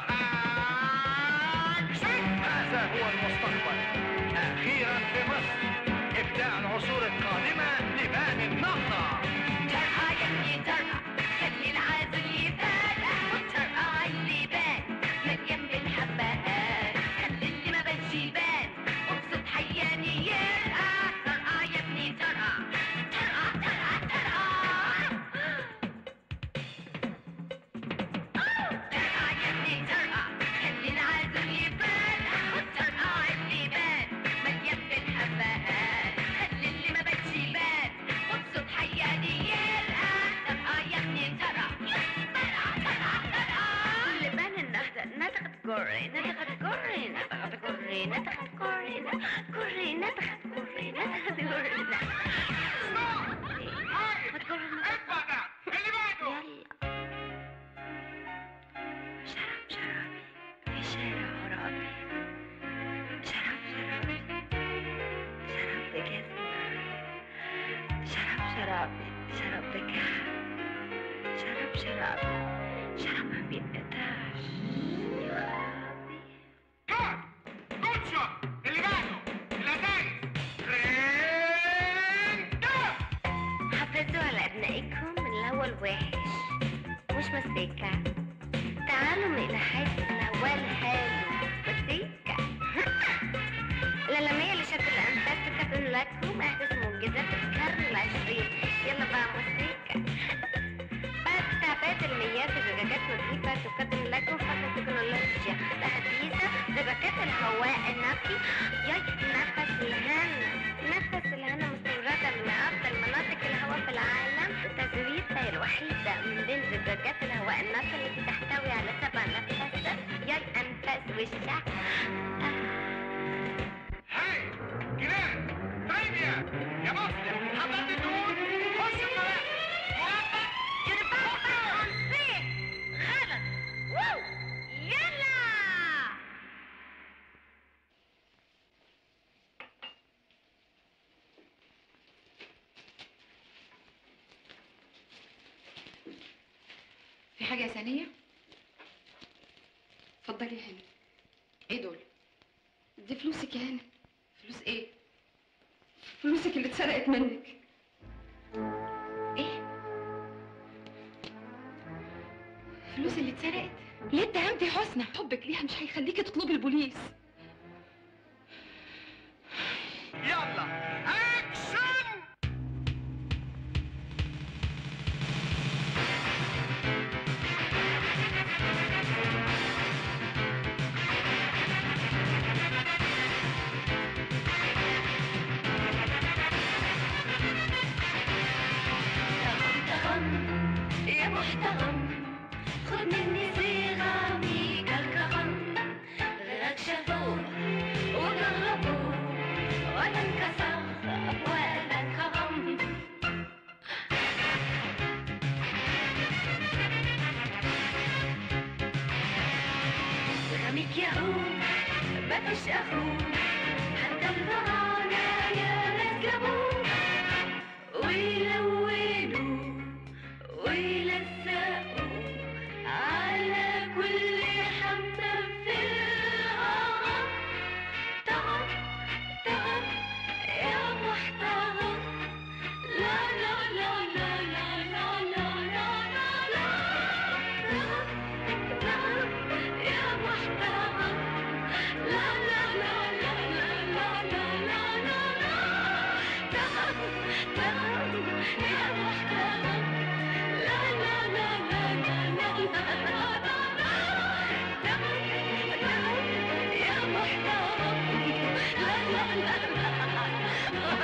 هذا هو المستقبل أخيرا في مصر إبداع العصور القادمة لبان النهضة ترقى يا ابني ترقى خلي العازل يفرقع وترقع اللي بان مليان بالحبات خلي اللي ما بانش يبان مبسوط حياني يرقع ترقع يا ابني ترقع ترقع ترقع ترقع ترقع يا ابني ترقع خلي العازل يفرقع وترقع اللي بان مليان بالحبات خلي اللي ما بانش يبان مبسوط حياني يرقع ترقع يا ابني ترقع ترقع ترقع ترقع لبان النهضة نتخت كوري نتخت كوري نتخت كوري نتخت كوري نتخت كوري نتخت كوري نتخت كوري اللي بعده شراب شرابي في شارع عرابي شراب شرابي شراب بجزمة شراب شرابي شراب بكحل شراب شرابي شراب ما بيتقطعش جود شوت اللي بعده الأزايز حافظوا على أبنائكم من الأول وحش مش مسيكة تعالوا إلى حيث الأول حلو مسيكة العالمية لشد الأنفاس تقدم لكم أحدث معجزات القرن العشرين يلا بقى مسيكة بعد تعبئة المياه في زجاجات نظيفة تقدم لكم فقط تكنولوجيا حديثة زجاجات الهواء النقي ياي نفس الهنا نفس الهنا مستوردة من أفضل مناطق الهواء في العالم تزويدها الوحيدة من بين زجاجات الهواء النقي التي تحتوي على سبع نفس وشها هاي جيران فايديا يا مسلم حضرت الدهون خش الطريق غلط وو يلا في حاجة يا ثانية؟ اتفضلي يا هاني ايه دول؟ دي فلوسك يا هاني فلوس ايه؟ فلوسك اللي اتسرقت منك ايه؟ فلوس اللي اتسرقت؟ ليه اتهمتي حسنى؟ حبك ليها مش هيخليكي تطلبي البوليس يلا اكشن تغم يا محترم خد مني صيغة ميجا الكرم غيرك شافوه وجربوه ولا انكسر ولا انكرم رميك يهو مفيش اخوه حتى الفراعنة يا ناس جابوه ويلونوا ويلزقوا على كل حمام في الهرم تعب تعب يا محترم لا لا لا لا لا لا لا لا لا لا تعب تعب يا محترم لا لا لا لا لا لا لا لا لا لا تعب تعب يا محترم لا لا لا لا لا لا لا لا لا تعب تعب يا محترم لا لا لا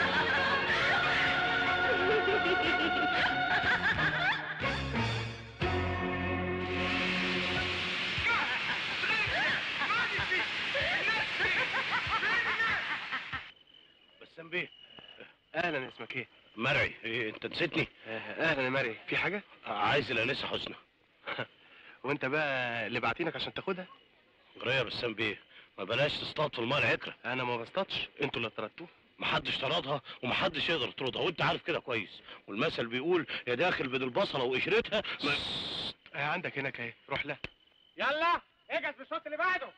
بسام بيه اهلا اسمك ايه؟ مرعي ايه انت نسيتني اهلا يا مري في حاجة؟ عايز الانسه حسنى وانت بقى اللي بعتينك عشان تاخدها؟ غريه بسام بيه ما بلاش تصطاد في الماء العكره انا ما بصطادش انتوا اللي طردتوه محدش طردها ومحدش يقدر يطردها وانت عارف كده كويس والمثل بيقول يا داخل بين البصله وقشرتها ما... اه عندك هناك اهي روح لها يلا اجهز بالشوط اللي بعده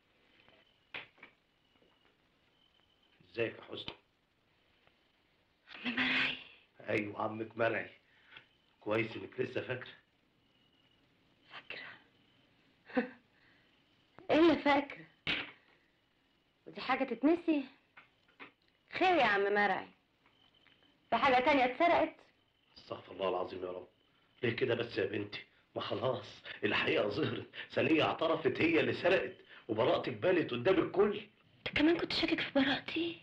ازيك يا حسنى مرعي ايوه عمك مرعي كويس انك لسه فاكره ايه اللي فاكرة ودي حاجة تتنسي خير يا عم مرعي في حاجة تانية اتسرقت استغفر الله العظيم يا رب ليه كده بس يا بنتي ما خلاص الحقيقه ظهرت ثانيه اعترفت هي اللي سرقت وبراءتك بانت قدام الكل انت كمان كنت شاكك في براءتي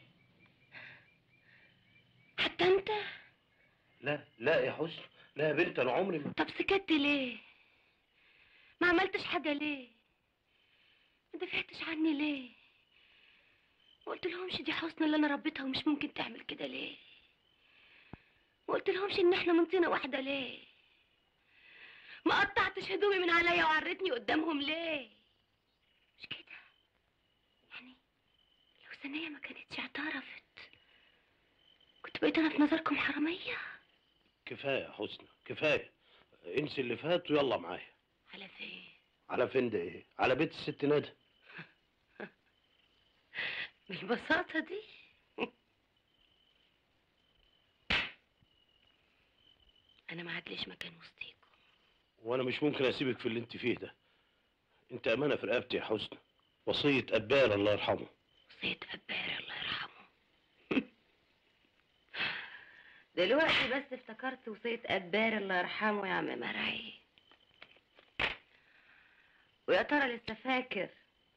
حتى انت لا لا يا حسن لا يا بنت انا عمري ما طب سكت ليه ما عملتش حاجة ليه ما دافعتش عني ليه ما قلت لهمش دي حسنى اللي انا ربيتها ومش ممكن تعمل كده ليه ما قلت لهمش ان احنا من طينة واحدة ليه ما قطعتش هدومي من عليا وعرتني قدامهم ليه مش كده يعني لو ثانية ما كانتش اعترفت كنت بقيت انا في نظركم حرامية كفايه يا حسنى كفايه انسي اللي فات ويلا معايا على فين على فين ده ايه على بيت الست ندى بالبساطة دي أنا ما عادليش مكان وسطيكم وانا مش ممكن اسيبك في اللي انت فيه ده انت امانه في رقبتي يا حسنى وصيه ابال الله يرحمه وصية أبار الله يرحمه دلوقتي بس افتكرت وصية أبار الله يرحمه يا عم مرعي ويا ترى لسه فاكر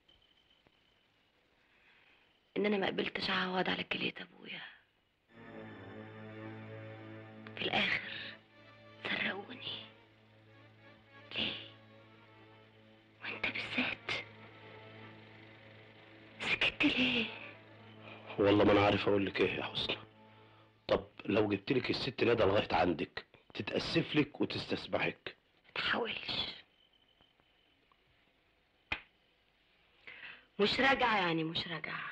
إن أنا ما قبلتش أعوض على كلية أبويا في الآخر سرقوني ليه؟ وأنت بالذات سكت ليه والله ما انا عارف اقول لك ايه يا حسنى طب لو جبت لك الست ندى لغايه عندك تتاسف لك وتستسمحك تحاولش مش راجعة يعني مش راجعة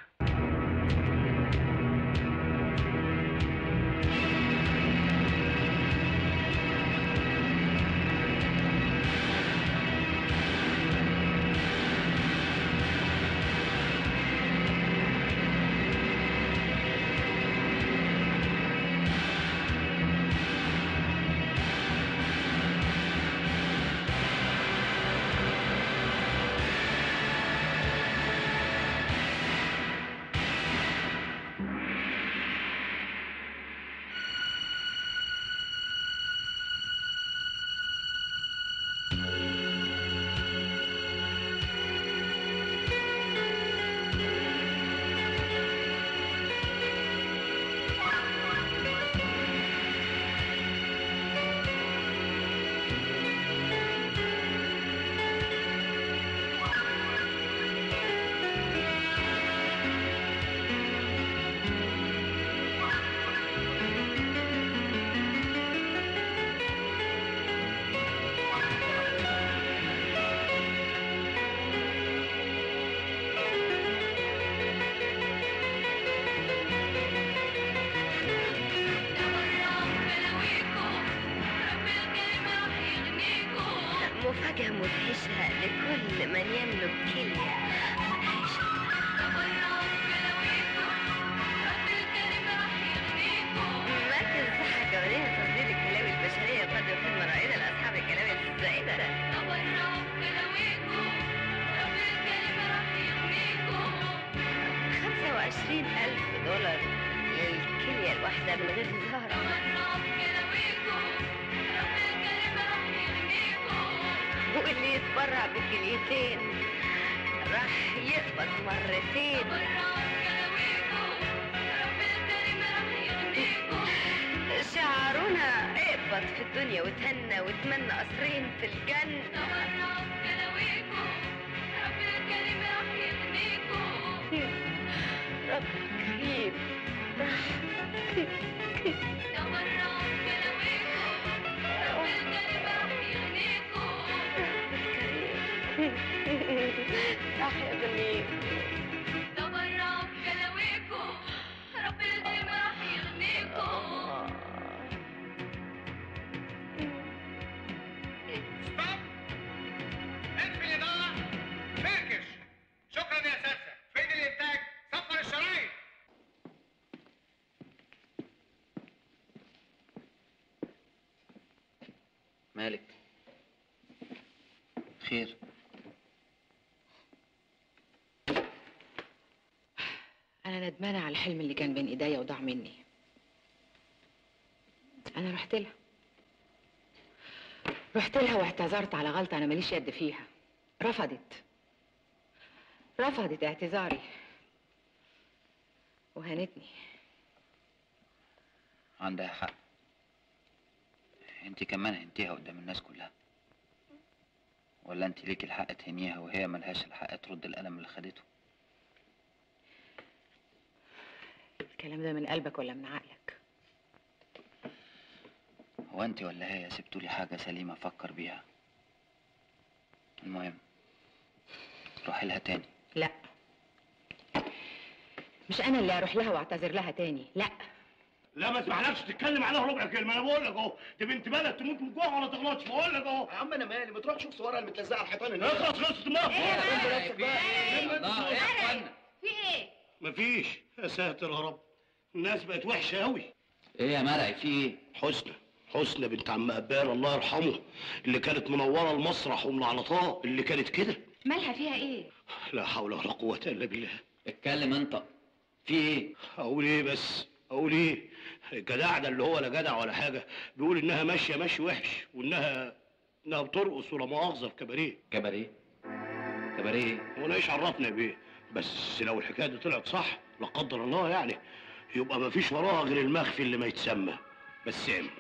مفاجأة مدهشة لكل من يملك كلية مركز الصحة الجوانية لتصدير الكلاوي البشرية يقدم خدمة رائدة لأصحاب الكلاوي الزائدة خمسة وعشرين ألف دولار للكلية الواحدة من غير زهرة واللي يتبرع بكليتين راح يقبض مرتين شعارنا اقبض في الدنيا وتهنى وتمنى قصرين في الجنة رب كريم راح يا جميل اقفل الاضاءه فركش شكرا يا اساتذه فين الانتاج صفر الشرايط مالك خير أنا ندمانة على الحلم اللي كان بين إيديا وضاع مني أنا رحت لها رحت لها واعتذرت على غلطة أنا ماليش يد فيها رفضت رفضت اعتذاري وهانتني عندها حق انت كمان هنتيها قدام الناس كلها ولا انت ليك الحق تهنيها وهي ملهاش الحق ترد القلم اللي خدته الكلام ده من قلبك ولا من عقلك هو انت ولا هي سبتولي حاجة سليمة افكر بيها المهم روحي لها تاني لا مش أنا اللي أروح لها وأعتذر لها تاني لا لا ما اسمحلكش تتكلم عليها ربع كلمه انا بقول لك اهو دي بنت بلد تموت من الجوع ولا تغلطش بقول لك اهو يا عم انا مالي ما تروح تشوف صورها المتلزقه على الحيطان هناك اخلص خلصت ما في ايه؟ مفيش يا ساتر يا رب الناس بقت وحشه قوي ايه يا مرعي في ايه حسنى حسنى بنت عم قبال الله يرحمه اللي كانت منوره المسرح وملعنطاه اللي كانت كده مالها فيها ايه؟ لا حول ولا قوه الا بالله اتكلم انت في ايه اقول ايه بس اقول ايه الجدع ده اللي هو لا جدع ولا حاجه بيقول انها ماشيه ماشي وحش وانها انها بترقص ولا مؤاخذه في كباريه كباريه كباريه ايه وانا ايش عرفنا يا بيه بس لو الحكايه دي طلعت صح لا قدر الله يعني يبقى ما فيش وراها غير المخفي اللي ما يتسمى بسام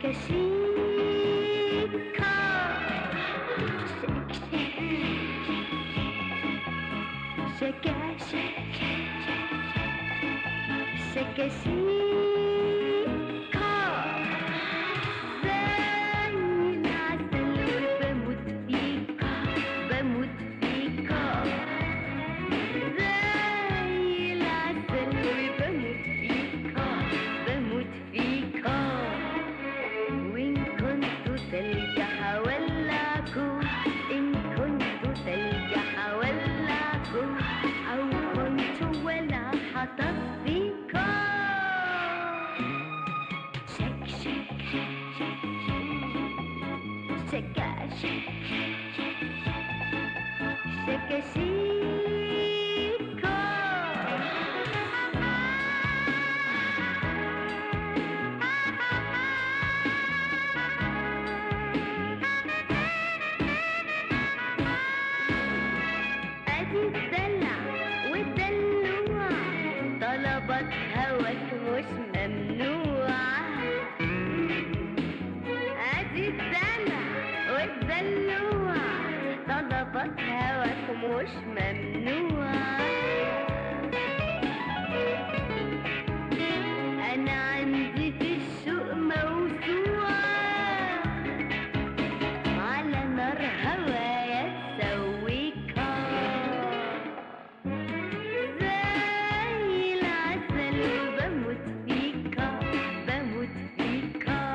شكشيكا شكا شكا شكشيكا زي العسل وبموت فيكا بموت فيكا زي العسل وبموت فيكا بموت فيكا وإن كنت ثلج هولعكم إن كنت ثلج هولعكم أو كنت ولا هطفيكا شك شك شكا شك شكا شيكا ادي الدلع والدلوع طلبات هواك مش ممنوع ادي الدلع والدلوع طلبات هواك مش ممنوع انا عندي في السوق موسوعه على نار هوايا تسويكا زي العسل بموت فيكا بموت فيكا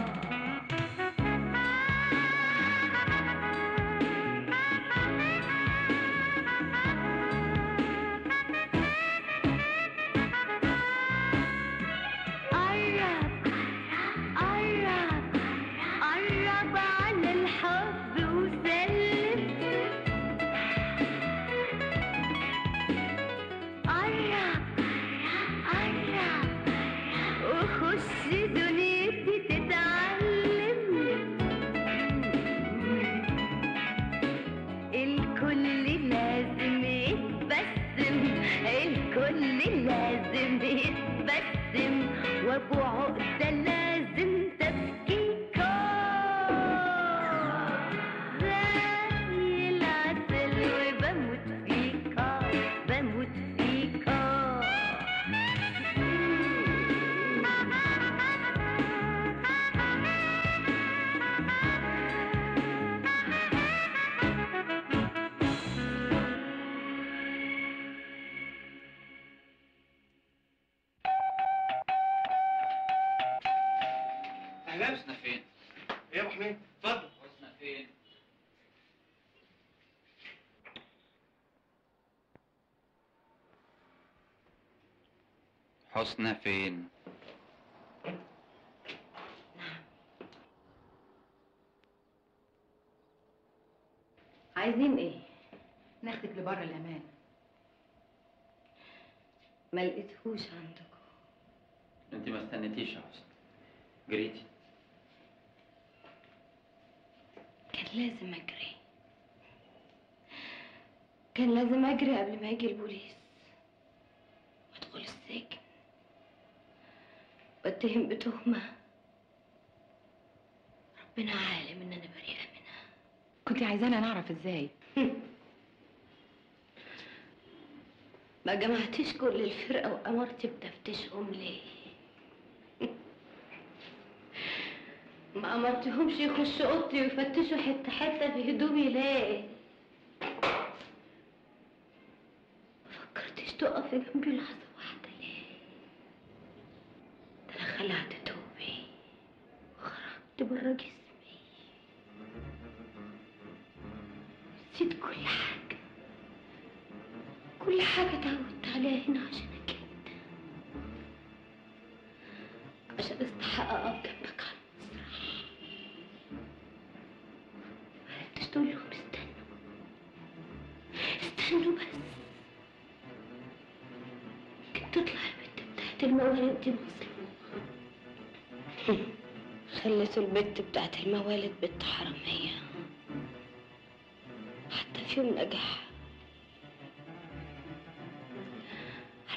قرب قرب قرب على الحب وسلم قرب قرب وخش دنيتي تتعلم الكل لازم يتبسم الكل لازم يتبسم وابو عقدة لازم تفكيكا زي العسل وبموت فيكا بموت فيكا اهلا حسنا فين؟ ايه يا ابو حميد اتفضل حسنا فين؟ حسنا فين؟ عايزين ايه؟ ناخدك لبره الامان ما لقيتهوش عندكم انت ما استنيتيش يا حسنا جريتي كان لازم اجري كان لازم اجري قبل ما يجي البوليس وادخل السجن واتهم بتهمة ربنا عالم ان انا بريئة منها كنت عايزانا نعرف ازاي ما جمعتيش كل الفرقة وأمرتي بتفتيشهم ليه؟ ما أمرتهمش يخشوا أوضتي ويفتشوا حتة حتة في هدومي ليه؟ ما فكرتيش تقفي جنبي لحظة واحدة ليه؟ ده أنا خلعت توبي وخرجت برا جسمي نسيت كل حاجة كل حاجة اتعودت عليها هنا عشانك انت عشان استحق اقف جنبك على المسرح معرفتش تقول لهم استنوا استنوا بس كنت تطلع البت بتاعت الموالد دي مظلومة خليتوا البت بتاعت الموالد بنت حرامية حتى في يوم نجح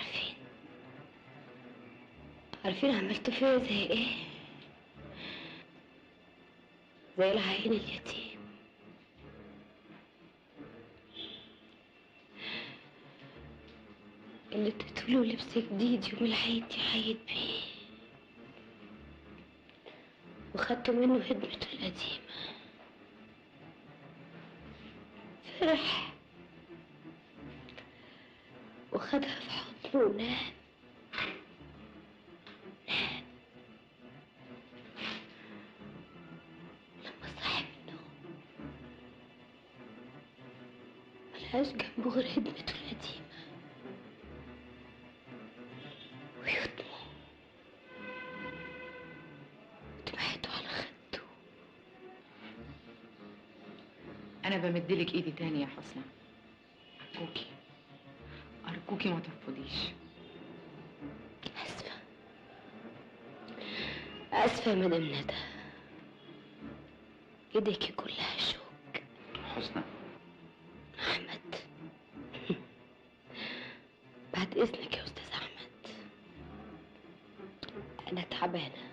عارفين عملت فيا زي ايه زي العين اليتيم اللي اديتله لبس جديد يوم العيد يعيد بيه وخدت منه هدمته القديمة فرح وخدها في حضنه ونام نام لما صحي من النوم ملقاش جنبه غير هدمته القديمة ويدمه ودمعته على خده انا بمدلك ايدي تاني يا حسنى ارجوكي ارجوكي ما ترفضيش آسفة آسفة يا مدام ندى ايديكي كلها شوك حسنى أحمد بعد إذنك يا أستاذ أحمد أنا تعبانة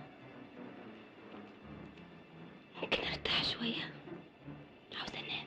ممكن أرتاح شوية عاوزة أنام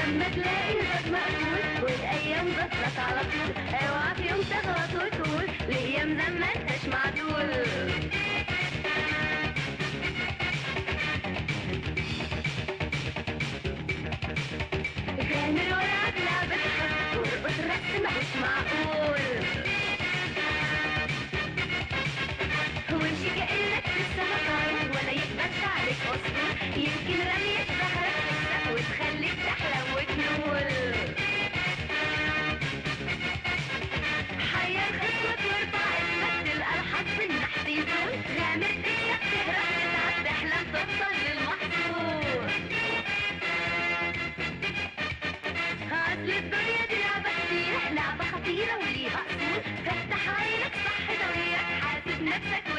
لما تلاقي الباب مقفول والايام بتلك على طول اوعى في يوم تغلط وتقول الايام زي ما انتش معدول كان الورق لعبة حب ورقص رقص مش معقول وامشي كأنك لسه طاير ولا يثبت عليك أسطول يمكن رمية ظهرك تكسب وتخليك تحلم وتنول حير خصمك وارفع اسمك تلقى الحظ النحس يزول غامر ايدك تهرب تتعب تحلم توصل للمحصول اصل الدنيا دي لعبة كتير لعبة خطيرة وليها اصول فتح عينك صح ضميرك حاسب نفسك